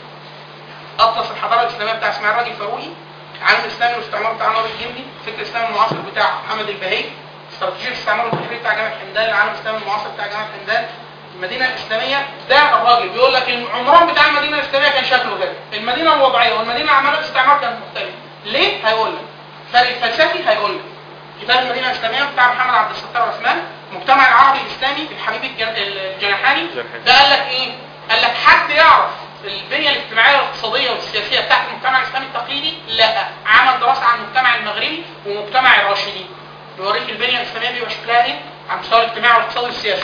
اطلس الحضاره الاسلاميه بتاع اسماعيل راجل فاروقي العالم الاسلامي والاستعمار بتاع نور الجندي الفكر الاسلامي المعاصر بتاع محمد البهي استراتيجيه الاستعمار والتحرير بتاع جامع حمدان العالم الاسلامي المعاصر بتاع جامع حمدان المدينه الاسلاميه ده الراجل بيقول لك العمران بتاع المدينه الاسلاميه كان شكله كده المدينه الوضعيه والمدينه العماله الاستعمار كانت مختلفه ليه هيقول لك فرق الفلسفي هيقول لك كتاب المدينه الاسلاميه بتاع محمد عبد الستار عثمان المجتمع العربي الاسلامي الحبيب الجن- الجناحاني الجناحاني. ده قال لك ايه قال لك حد يعرف البنيه الاجتماعيه والاقتصاديه والسياسيه بتاعت المجتمع الاسلامي التقليدي لا عمل دراسه عن المجتمع المغربي ومجتمع الراشدين بيوريك البنيه الاسلاميه بيبقى شكلها ايه على المستوى الاجتماعي والاقتصادي والسياسي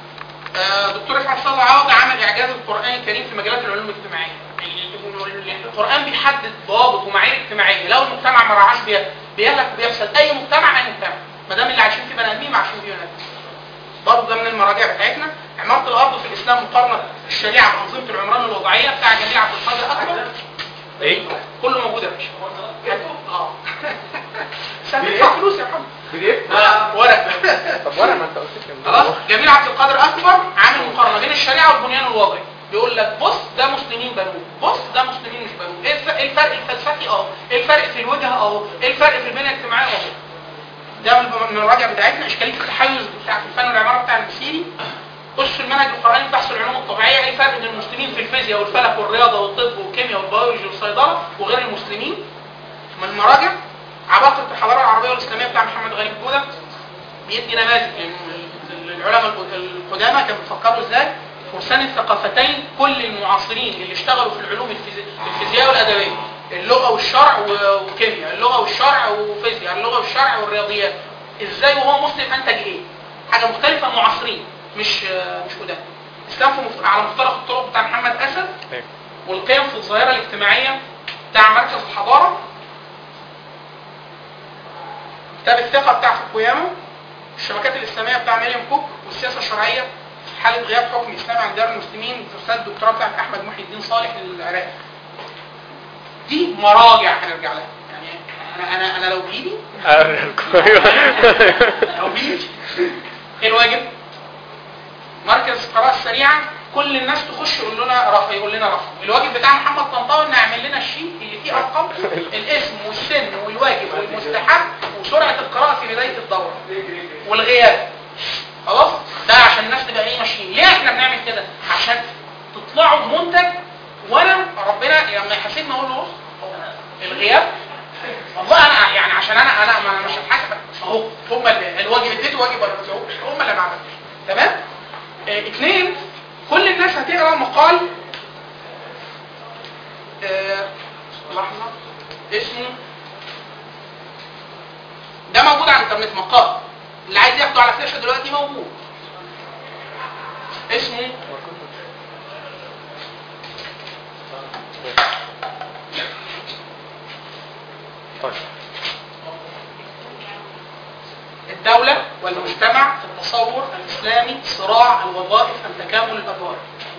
آه، دكتور رفعت صلى عوض عمل اعجاز القران الكريم في مجالات العلوم الاجتماعيه اللي القران بيحدد ضوابط ومعايير اجتماعيه لو المجتمع ما رعاش بيها بيهلك بيفسد اي مجتمع اي مجتمع ما دام اللي عايشين فيه بني ادمين عايشين فيه بني ادمين برضه ده من المراجع بتاعتنا عماره الارض في الاسلام مقارنه الشريعه بانظمه العمران الوضعيه بتاع جميل عبد القادر اكبر ايه؟ كله موجود يا باشا اه بس هتدفع فلوس يا محمد بي دي اف آه، ورق طب وانا ما انت قلت كده خلاص جميل عبد القادر اكبر عامل مقارنه بين الشريعه والبنيان الوضعي بيقول لك بص ده مسلمين بنوه بص ده مسلمين مش بنوه ايه الف- إيه الفرق الفلسفي اهو ايه الفرق في الوجهه اهو ايه الفرق في البنيه الاجتماعيه اهو ده من من المراجع بتاعتنا اشكاليه التحيز بتاع الفن والعماره بتاع المسيري خش في المنهج القراني بحث العلوم الطبيعيه ايه الفرق بين المسلمين في الفيزياء والفلك والرياضه والطب والكيمياء والبيولوجي والصيدله وغير المسلمين من المراجع عباقره الحضاره العربيه والاسلاميه بتاع محمد غريب جوده بيدي نماذج لل- للعلماء الق- القدامى كانوا بيفكروا ازاي فرسان الثقافتين كل المعاصرين اللي اشتغلوا في العلوم الفيزي- الفيزياء والادبيه اللغه والشرع و- والكيمياء اللغه والشرع وفيزياء اللغه والشرع والرياضيات ازاي وهو مسلم انتج ايه حاجه مختلفه معاصرين مش مش قدام الاسلام في مف- على مفترق الطرق بتاع محمد اسد أيوة. والقيم في الظاهره الاجتماعيه بتاع مركز الحضاره كتاب الثقه بتاع فوكوياما الشبكات الاسلاميه بتاع مريم كوك والسياسه الشرعيه في حاله غياب حكم اسلامي عن ديار المسلمين في رساله الدكتوراه بتاعت احمد محي الدين صالح للعراق دي مراجع هنرجع لها يعني انا انا انا لو بايدي لو بايدي ايه الواجب؟ مركز القراءة السريعة كل الناس تخش يقول لنا رف يقول لنا رف الواجب بتاع محمد طنطاوي انه يعمل لنا الشيت اللي فيه ارقام الاسم والسن والواجب والمستحب وسرعة القراءة في بداية الدورة والغياب خلاص ده عشان الناس تبقى ايه ماشيين ليه احنا بنعمل كده عشان تطلعوا بمنتج وانا ربنا لما يحاسبني اقول له بص الغياب والله انا يعني عشان انا انا ما- مش هتحاسب اهو هم اللي الواجب اديته واجب ولا ما اديتهوش هم اللي ما عملوش تمام آه، اثنين كل الناس هتقرا مقال آه، لحظه اسمه ده موجود على الانترنت مقال اللي عايز ياخده على فلاشه دلوقتي موجود اسمه طيب الدولة والمجتمع في التصور الإسلامي صراع الوظائف أم تكامل الأدوار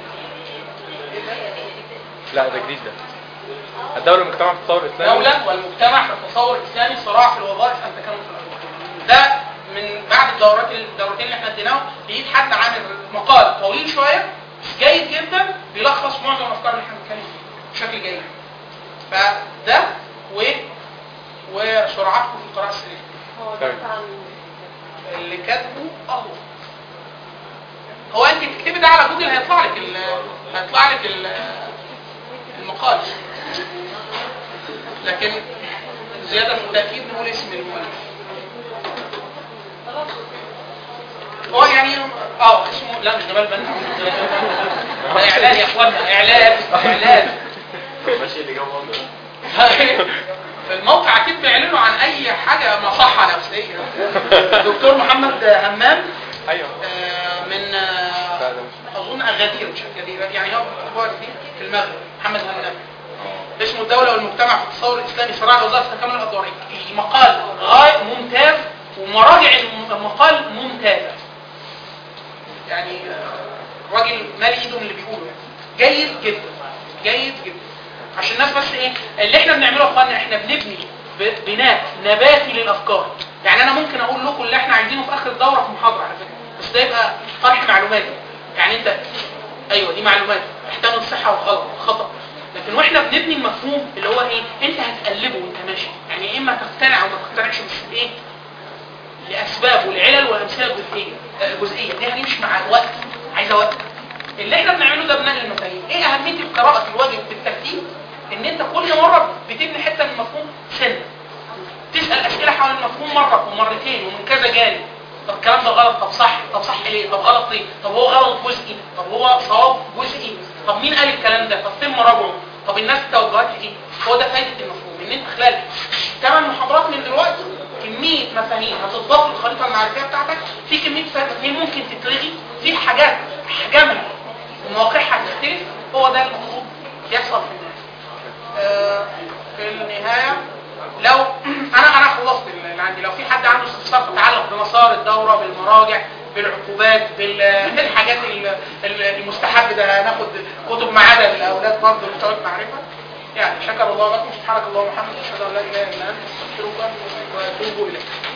لا ده جديد ده الدولة المجتمع في التصور الإسلامي الدولة والمجتمع في التصور الإسلامي صراع في الوظائف أم تكامل في الأدوار ده من بعد الدورات الدورتين اللي احنا اديناهم لقيت حد عامل مقال طويل شوية بس جيد جدا بيلخص معظم الأفكار اللي احنا بنتكلم فيها بشكل جيد فده و وسرعتكم في القراءة السريعة هو طيب. ده بتاع اللي كاتبه اهو هو انت تكتبي ده على جوجل هيطلع لك ال- هيطلع لك ال- المقال لكن زيادة في التأكيد نقول اسم المؤلف هو يعني اه اسمه لا مش جمال بن ده اعلان يا اخوانا اعلان اعلان ماشي اللي جاب برضه في الموقع اكيد بيعلنوا عن اي حاجه مصحه نفسيه دكتور محمد همام ايوه آه، من آه، لا، ده مش- اظن اغادير مش اغادير يعني هو هو في في المغرب محمد همام اسمه الدولة والمجتمع في التصور الإسلامي صراع الوظائف تكامل الأدوار المقال غاية ممتاز ومراجع المقال ممتازة يعني آه، راجل مالي ايده من اللي بيقوله يعني جيد جدا جيد جدا عشان الناس بس ايه اللي احنا بنعمله يا اخوانا احنا بنبني ب- بناء نباتي للافكار يعني انا ممكن اقول لكم اللي احنا عايزينه في اخر الدوره في محاضره على فكره بس ده يبقى طرح معلوماتي يعني انت ايوه دي معلومات تحتمل صحه وغلط وخطا لكن واحنا بنبني المفهوم اللي هو ايه انت هتقلبه وانت ماشي يعني يا اما تقتنع او ما تقتنعش بس ايه لاسباب والعلل والامثله الجزئيه آه، جزئيه دي هنمشي مع الوقت عايزه وقت اللي احنا بنعمله ده بناء المفاهيم ايه اهميه القراءه في الواجب بالترتيب ان انت كل مره بتبني حته من المفهوم سنه تسال اسئله حول المفهوم مره ومرتين ومن كذا جانب طب الكلام ده غلط طب صح طب صح ليه طب غلط ليه طب هو غلط جزئي طب هو صواب جزئي طب مين قال الكلام ده طب فين مراجعه طب الناس توجهات ايه هو ده فايده المفهوم ان انت خلال ثمان محاضرات من دلوقتي كميه مفاهيم هتضاف للخريطه المعرفيه بتاعتك في كميه مفاهيم ممكن تتلغي في حاجات احجامها ومواقعها هتختلف هو ده المفروض يحصل في الناس باختصار الدوره بالمراجع بالعقوبات بال- بالحاجات ال- ال- المستحب ده هناخد كتب معاده للاولاد برضه بتوع المعرفه يعني شكر الله لكم سبحانك اللهم وبحمدك اشهد ان لا اله الا انت استغفرك واتوب اليك